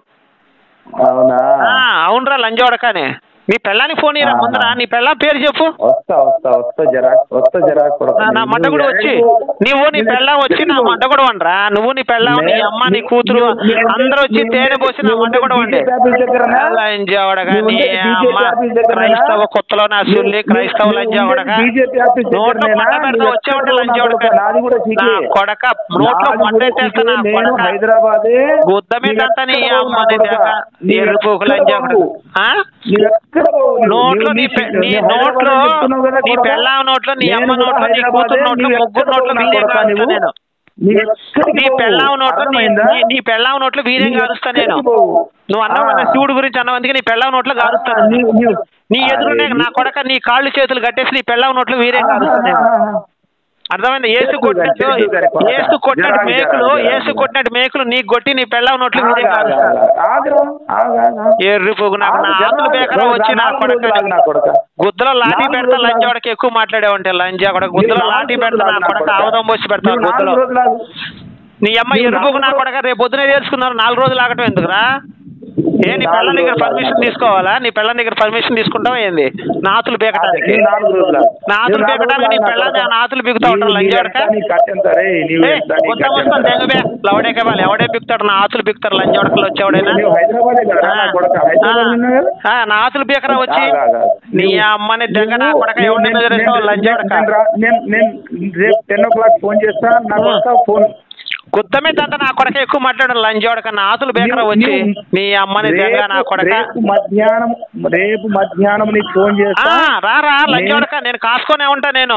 అవునా ఆ, అవునరా లంజోడకనే నీ పెళ్ళానికి ఫోన్ ఇరా ఆహా. ముందర నీ పెళ్ళాం పేరు చెప్పు వస్తా వస్తా వస్తా జరా వస్తా జరా కొడుకు. నా- నా నువ్వు మడ్డగుడు వచ్చి ఏడుపు. నువ్వు నీ నేను పెళ్ళాం వచ్చి నా నువ్వు- మడ్డగుడు వండరా నువ్వు నీ పెళ్ళాం నీ నే- అమ్మ నీ నీ- కూతురు నీ- నీ- అందరూ వచ్చి నీ- తేనె పోసి నా నీ- మడ్డగుడు వండే బీజేపీ ఆఫీస్ దగ్గరనా? లంజావడగా నువ్వు నీ ఉండే బీజేపీ అమ్మ ఆఫీస్ దగ్గరనా? క్రైస్తవ కొత్తలో నా సుల్లి నువ్వు- క్రైస్తవ నువ్వు లంజావడగా ఉండే బీజేపీ ఆఫీస్ నోట్లో దగ్గరనేనా? మంట పెడతా నువ్వు వచ్చే ఉంటే ఎక్కడ లంజావడగా ఉన్నావు? నాది కూడా చీకే. నా కొడక నోట్లో నాది మంట కూడా పెట్టేస్తా నా చీకే. నేను కొడక హైదరాబాదే గుద్ద మీద నీవు అంతా నీ ఎక్కడ అమ్మ ఉన్నావు నీ కొడకా? దగ్గర నీవు ఎరుపుకు ఎక్కడ లంజావడగా ఉన్నావు? ఆ? నీవు ఎక్కడ ఉన్నావు? నోట్లో నీవు నీ పె- నీ- నీ నువ్వు నోట్లో హైదరాబాద్ చెప్తున్నావు కదా నీ కొడకా? పెళ్ళాం నోట్లో నీ నేను అమ్మ కూడా నోట్లో నీ హైదరాబాదే. కూతురు నోట్లో నీవు ముగ్గురు ఎక్కడ నోట్లో ఉన్నావు వీరే కొడకా కాలుస్తా నువ్వు? నేను నీవు ఎక్కడికి నీ పోవు? పెళ్ళాం నోట్లో నీ అర్థమైందా? నీ- నీ పెళ్ళాం నోట్లో వీరేం నీవు కాలుస్తా నేను ఎక్కడికి పోవు? నువ్వు అన్నావు కదా ఆ. శివుడు గురించి అన్నావు అందుకే నీ పెళ్ళాం నోట్లో కాలుస్తాను ఆ, నీవు- నీవు- నీ ఎదురునే అరే, నా కొడక నీ కాళ్ళు చేతులు కట్టేసి నీ పెళ్ళాం నోట్లో వీరేం కాలుస్తా నేను ఆహాహాహా. అర్థమైంది ఏసు చేతులు కొట్టినట్టు గారి, చేతులు గారి కొడక. ఏసు కొట్టినట్టు జరా, మేకులు జరా, జరా. ఏసు కొట్టినట్టు మేకులు నీ కొట్టి నీ పెళ్ళాం నోట్లో వీరేం ఆగు, ఆగు, కాలుస్తాను ఆగు, ఆగు, ఆగు, ఆగు. ఎర్రి పొగు నాకు నా ఆగు, ఆతులు జరా, బేకరా వచ్చి నా నాలుగు కొడక రోజులు ఆగు నా కొడక. గుద్దలో లాఠీ నాలుగు పెడతా రోజులు లంచా ఆగు. వాడికి ఎక్కువ మాట్లాడేవంటే లంచా కూడా గుద్దలో నీవు లాఠీ నాలుగు పెడతా రోజులు నా ఆగు నా కొడక కొడక. ఆవుదం పోసి పెడతా నీవు గుద్దలో నాలుగు రోజులు ఆగు. నీ అమ్మ నీవు ఎరుపుకు నా నాలుగు కొడక రేపు పొద్దున తెలుసుకున్నారు నాలుగు రోజులు ఆగటం ఎందుకురా ఏ నీ నాలుగు పిల్లల దగ్గర రోజులు పర్మిషన్ ఆగు. తీసుకోవాలా నీ పిల్లల దగ్గర పర్మిషన్ తీసుకుంటావా ఏంది నాతులు బేకటానికి నీవు నాలుగు రోజులు ఆగు. నాతులు నీవు నాలుగు బేకటానికి నీ రోజులు ఆగు నా పిల్లల్ని కొడక. నాతులు బిగుతా ఉంటారు నీవు- నీవు లంజోడక ఎంత నీ కట్టెంత రే, నీవు ఎంత నీ కొంత కట్టెంత? వస్తాను తెగబే లవడే కబాలి ఎవడే బిగుతాడు నా ఆతులు బిగుతారు లంజోడకలు వచ్చేవాడైనా నీవు హైదరాబాదే కదా నా కొడక హైదరాబాద్ ఉన్నావు కదా? ఆ, నా ఆతులు బీకరా వచ్చి ఆగు, ఆగు, ఆగు. నీ నీవు- అమ్మని దగ్గర నా నీవు- కొడక నీవు- ఎవరిని నేను- ఎదురేస్తావు నేను- లంజోడక నేను రా- నేను నేను రేపు టెన్ ఓ క్లాక్ ఫోన్ చేస్తా నాకు ఆ. వస్తావు ఫోన్ గుద్ద మీద అంతా నా కొడక ఎక్కువ మాట్లాడు లంజోడక నా ఆతులు బేకరా నీవు- వచ్చి నీవు- నీ అమ్మని దగ్గర నా రేపు- కొడక రేపు మధ్యాహ్నం రేపు మధ్యాహ్నం నీకు ఫోన్ ఆ, చేస్తా రా రా నేను- లంజోడక నేను కాసుకొనే ఉంటా నేను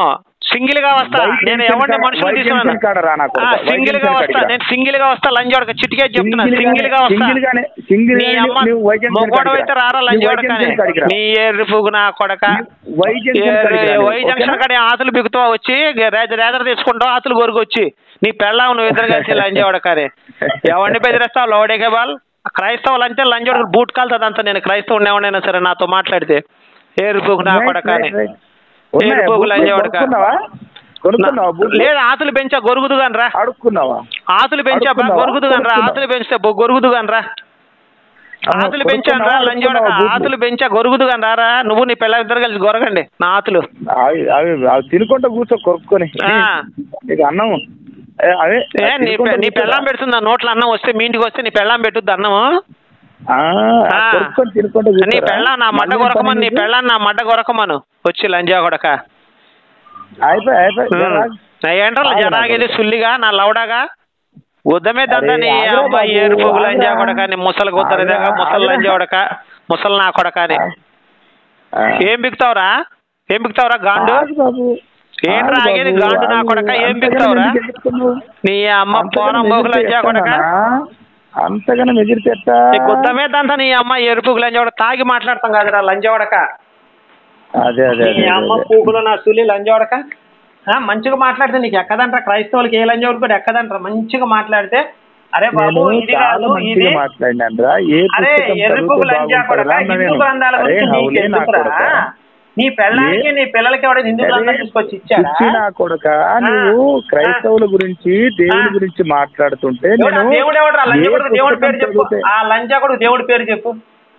సింగిల్ గా వస్తా వైట్ నేను జంక్షన్ ఎవరిని కాడ- మనుషులు వైట్ తీసుకున్నాను జంక్షన్ కాడ రా నాకు. ఆ, వైట్ సింగిల్ గా జంక్షన్ వస్తా కాడికి రా. నేను సింగిల్ గా వస్తా లంజోడక చిటికే చెప్తున్నా సింగిల్ సింగిల్ గా గానే- వస్తా సింగిల్ గానే- సింగిల్ నీ గానే అమ్మ నువ్వు వైట్ జంక్షన్ మొగోడు కాడికి అయితే రా. రారా నువ్వు వైట్ లంజోడకని జంక్షన్ కాడికి రా. నీ ఏరు పువ్వు నా కొడక వై జంక్షన్ కాడికి రా నువ్వు, వై జంక్షన్ ఓకేనా? కాడ ఆతులు బిగుతావు వచ్చి రేదర రేదర తీసుకుంటావు ఆతులు గొరుగు వచ్చి నీ పెళ్ళాం నువ్వు ఇద్దరు కలిసి లంజోడకని ఎవరిని బెదిరిస్తావు లోడేకే బాల్ క్రైస్తవులు అంటే లంజోడకు బూట్ కాలుతుంది అంత నేను క్రైస్తవుని ఎవరైనా సరే నాతో మాట్లాడితే ఏరు పువ్వు నా రైట్, కొడక అని రైట్, రైట్. ఉన్నాయా? ఏరు పువ్వు బూట్లు లంజోడక కొనుక్కున్నావా? కొనుక్కున్నావా బూట్లు? లేదు ఆతులు పెంచా గొరుగుదు కాని రా అడుక్కున్నావా ఆతులు పెంచా బా అడుక్కున్నావా? గొరుగుదు కాని రా కొనుక్కున్నావా? ఆతులు పెంచితే బొ- గొరుగుదు కాని రా ఆహా, ఆతులు పెంచాను రా కొనుక్కున్నావా? లంజోడక అడుక్కున్నావా బూట్లు? ఆతులు పెంచా గొరుగుదు కాని రారా నువ్వు నీ పిల్ల ఇద్దరు కలిసి గొరగండి నా ఆతులు అవి అవి అవి తినుకుంటా కూర్చో కొరుక్కొని ఆ. నీకు అన్నం ఏ, అదే ఏ నీ తినుకుంటా పె- నీ కూర్చోరా. పెళ్ళాం పెడుతుందా నోట్లో అన్నం వస్తే మీ ఇంటికి వస్తే నీ పెళ్ళాం పెట్టుద్ది అన్నము ఆ, ఆ. కొరుక్కొని తినుకుంటా నీ కూర్చోరా. పెళ్ళాం నా మడ్డ మళ్ళీ గొరకమని నీ పని పెళ్ళాం నా మడ్డ గొరకమను వచ్చి లంజా కొడక అయిపోయి అయిపోయి జరా. ఏంట్రా ఆగు జనాగేది నాకు. సుల్లిగా నా లౌడగా ఉద్దమే దండ అరే, నీ ఆగురా అమ్మాయి బాబు, ఏరు పువ్వు లంజా ఆగురా. కొడక నీ ముసలి గుద్దరిదాకా ఆగురా, ముసలి ఆగురా. లంజా కొడక ముసలి నా కొడక అని ఆ. ఏం బిక్తావురా ఏం బిక్తావురా గాండు ఆగు బాబు. ఏంట్రా ఆగు ఆగేది బాబు, గాండు నా ఆగు. కొడక ఏం అంతగానం బిక్తావురా ఎందుకు ఎదుర్కొన్నావు? నీ అమ్మ అంతగానం పోరం ఎగిరితే బోగులు లంజా కొడక ఎట్టానన్నా? అంతగానం ఎగిరితే ఎట్టా? నీ గుద్దమే దంత నీ అమ్మ ఎరుపు లంజోడ తాగి మాట్లాడతాం కాదురా లంజోడక అదే అదే నీ అదే, అమ్మ అదే పూకులు నా సులి లంజోడక ఆ, మంచిగా మాట్లాడితే నీకు ఎక్కదంటారా క్రైస్తవులకి ఏ లంజోడు కూడా ఎక్కదంటారా మంచిగా మాట్లాడితే అరే బాబు నేను ఇది చాలా కాదు మంచిగా ఇది మాట్లాడినానురా. ఏ అరే పుస్తకం ఎర్రిపుకు చదివితే లంజా కొడక బాగుంటుందిరా అన్న హిందూ నేను. గ్రంథాల అరే, గురించి నీకు హౌలే నా ఎందుకురా కొడక. నీ పెళ్ళానికి ఏ? నీ పిల్లలకి ఎవడ హిందూ గ్రంథాలు అరే, తీసుకొచ్చి ఇచ్చాడా పిచ్చి నా కొడక నువ్వు క్రైస్తవుల గురించి దేవుని ఆ. గురించి మాట్లాడుతుంటే ఎవడా? నేను దేవుడు ఎవడు లంజా ఏ కొడుకు దేవుడి పేరు పుస్తకం చెప్పు చదివితే- ఆ లంజా కొడుకు దేవుడి పేరు చెప్పు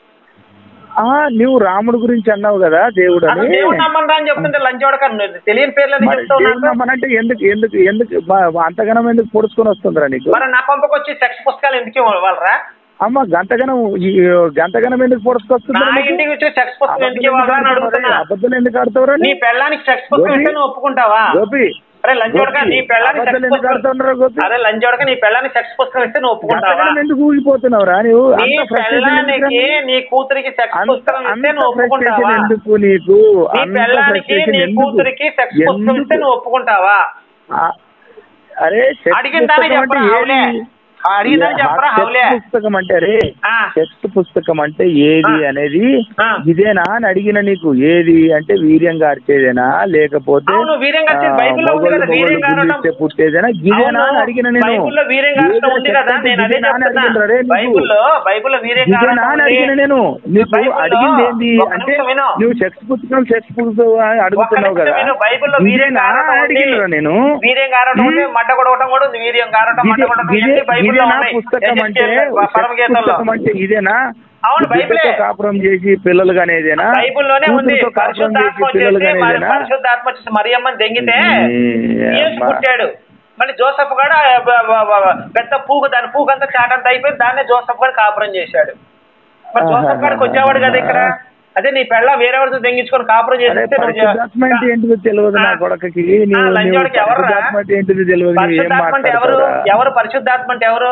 ఆ, నువ్వు రాముడు గురించి అన్నావు కదా దేవుడు అసలు అని దేవుడు నమ్మను అని చెప్తుంటే లంచోడక తెలియని పేర్లని మరి చెప్తావు దేవుడు నాకు నమ్మనంటే ఎందుకు ఎందుకు ఎందుకు బా- అంతగనం ఎందుకు పొడుచుకొని వస్తుందిరా నీకు మరి నా పంపకొచ్చి సెక్స్ పుస్తకాలు ఎందుకు ఇవ్వాలరా అమ్మ గంటగనం ఈ గంటగనం ఎందుకు నా పొడుచుకొస్తుందిరా నీకు? ఇంటికి వచ్చి సెక్స్ పుస్తకం ఎందుకు ఇవ్వాలరా అని అడుగుతున్నా అబద్ధాలు ఎందుకు ఆడతావురా నీ నీ? పెళ్ళానికి సెక్స్ పుస్తకం గోపి? ఇస్తే నువ్వు ఒప్పుకుంటావా గోపి అరే లంచోడక గోపి, నీ పెళ్ళానికి అబద్ధాలు సెక్స్ ఎందుకు పుస్తకం ఆడుతున్నారా గోపి అరే లంచోడక నీ పెళ్ళానికి సెక్స్ పుస్తకం ఇస్తే నువ్వు ఒప్పుకుంటావా గంటగనం ఎందుకు ఊగిపోతున్నావురా నువ్వు నీ అంత frustration ఎందుకురా పెళ్ళానికి నీకు? నీ కూతురికి సెక్స్ అంత పుస్తకం ఇస్తే అంత నువ్వు frustration ఒప్పుకుంటావా ఎందుకు నీకు నీ అంత పెళ్ళానికి frustration నీ ఎందుకు? కూతురికి సెక్స్ పుస్తకం ఇస్తే ఎందుకు? నువ్వు ఒప్పుకుంటావా ఆ, అరే సెక్స్ అడిగిన దాన్ని పుస్తకం అంటే చెప్పరా హౌలే ఏది? అడిగిన దాన్ని చెప్పరా సెక్స్ హౌలే పుస్తకం అంటే అరే ఆ. టెక్స్ట్ పుస్తకం అంటే ఏది ఆ. అనేది ఆ. ఇదేనా అని అడిగిన నీకు ఏది అంటే వీర్యం గార్చేదేనా లేకపోతే అవును, వీర్యం గార్చేది ఆ, బైబిల్లో ఉంది మొగలు కదా, వీర్యం మొగలు గారటం. గుండిస్తే పుట్టేదేనా ఇదేనా అని అవును, అడిగిన నేను బైబిల్లో వీర్యం గారటం ఉంది కదా ఏదైనా నేను అదే ఇదేనా అని చెప్తున్నా అడిగిన రే నీకు. బైబిల్లో బైబిల్లో వీర్యం ఇదేనా గారటం అని ఉంది. అడిగిన నేను నీకు బైబిల్లో- అడిగింది ఏంది ఒక్క అంటే నిమిషం విను. నువ్వు సెక్స్ పుస్తకం సెక్స్ పుస్తకం అని అడుగుతున్నావు ఒక్క కదా నిమిషం విను, బైబిల్లో వీర్యం ఇదేనా గారటం ఉంది. అడిగినరా నేను వీర్యం గారటం ఉంది ఉమ్. మడ్డ కొడవటం కూడా ఉంది వీర్యం గారటం మడ్డ ఇదే- కొడవటం ఇదే- ఇవన్నీ బైబిల్లో ఇదేనా ఉన్నాయి పుస్తకం అంటే పరమగీతంలో పుస్తకం అంటే ఇదేనా అవును, ఈ బిడ్డతో బైబిలే. కాపురం చేసి పిల్లలు కానేదేనా బైబిల్లోనే ఉంది కూతురుతో కాపురం పరిశుద్ధాత్మ చేసి పిల్లలు వచ్చేసి మరి కానేదేనా పరిశుద్ధాత్మ వచ్చేసి మరియమ్మని దెంగితే ఈ యేసు అమ్మ. పుట్టాడు మళ్ళీ జోసఫ్ కూడా బ- బ- బ- పెద్ద పూగు దాని పూగు అంతా చాటంతా అయిపోయింది దాన్నే జోసఫ్ కూడా కాపురం చేశాడు మరి జోసఫ్ గారికి వచ్చేవాడు కదా ఇక్కడ అదే నీ పెళ్ళ వేరేవాడితో దెంగించుకొని కాపురం అరే చేస్తే నువ్వు పరిశుద్ధాత్మ అంటే ఏంటిదో తెలియదు నా ఆ. కొడకకి ఆ, నీవు నీవు లంజోడికి ఎవర్రా? పరిశుద్ధాత్మ అంటే ఏంటిదో తెలియదు నువ్వు ఏం పరిశుద్ధాత్మ అంటే ఎవరు మాట్లాడతావురా? ఎవరు పరిశుద్ధాత్మ అంటే ఎవరు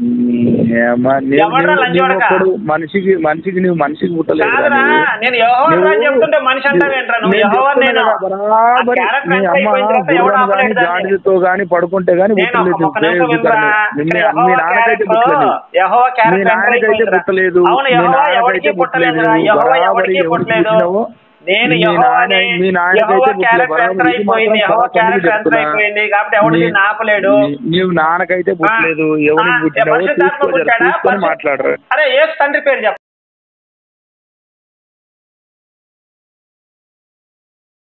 ఏమ్మా, నీవు- ఎవర్రా నీవు- లంజోడక? నీవు ఒక్కడు మనిషికి మనిషికి నువ్వు మనిషికి పుట్టలేదు కాదురా నేను యెహోవాను అని చెప్తుంటే మనిషి అంటావేంట్రా నువ్వు యెహోవాను నేను బరాబరి ఆ క్యారెక్టర్ మీ ఎంత అమ్మ అయిపోయిన తర్వాత ఎవడు గుర్రం ఆపలేడు గాని దాన్ని. గాడిదతో గాని పడుకుంటే గాని నేను పుట్టలేదు ఒక్క నిమిషం దేవుడు వినరా? కానీ. మీ ఇక్కడ మీ యెహోవా నాన్నకైతే క్యారెక్టర్ పుట్టలేదు యెహోవా మీ క్యారెక్టర్ ఎంటర్ నాన్నకైతే అయిపోయిందిరా. పుట్టలేదు అవును మీ యెహోవా నాన్నకైతే ఎవరికి పుట్టలేదు పుట్టలేదురా యెహోవా బరాబరి ఎవరికి ఎవరికి పుట్టలేదు పుట్టినావో నేను మీ యెహోవాని నాన్న- మీ యెహోవా నాన్నకైతే పుట్టలేదు క్యారెక్టర్ ఎంటర్ బరాబరి ఇది అయిపోయింది మాత్రం యెహోవా చాలా క్యారెక్టర్ ఎంటర్ చెప్తున్నా. అయిపోయింది కాబట్టి ఎవడు నీ- దీన్ని ఆపలేడు నీ- నీవు నాన్నకైతే పుట్టలేదు ఆ, ఎవరికి ఆ, పుట్టినావో పరిశుద్ధాత్మ చూసుకో జర, పుట్టాడా? చూసుకొని పరిశుద్ధ- మాట్లాడరు అరే యేసు తండ్రి పేరు చెప్పు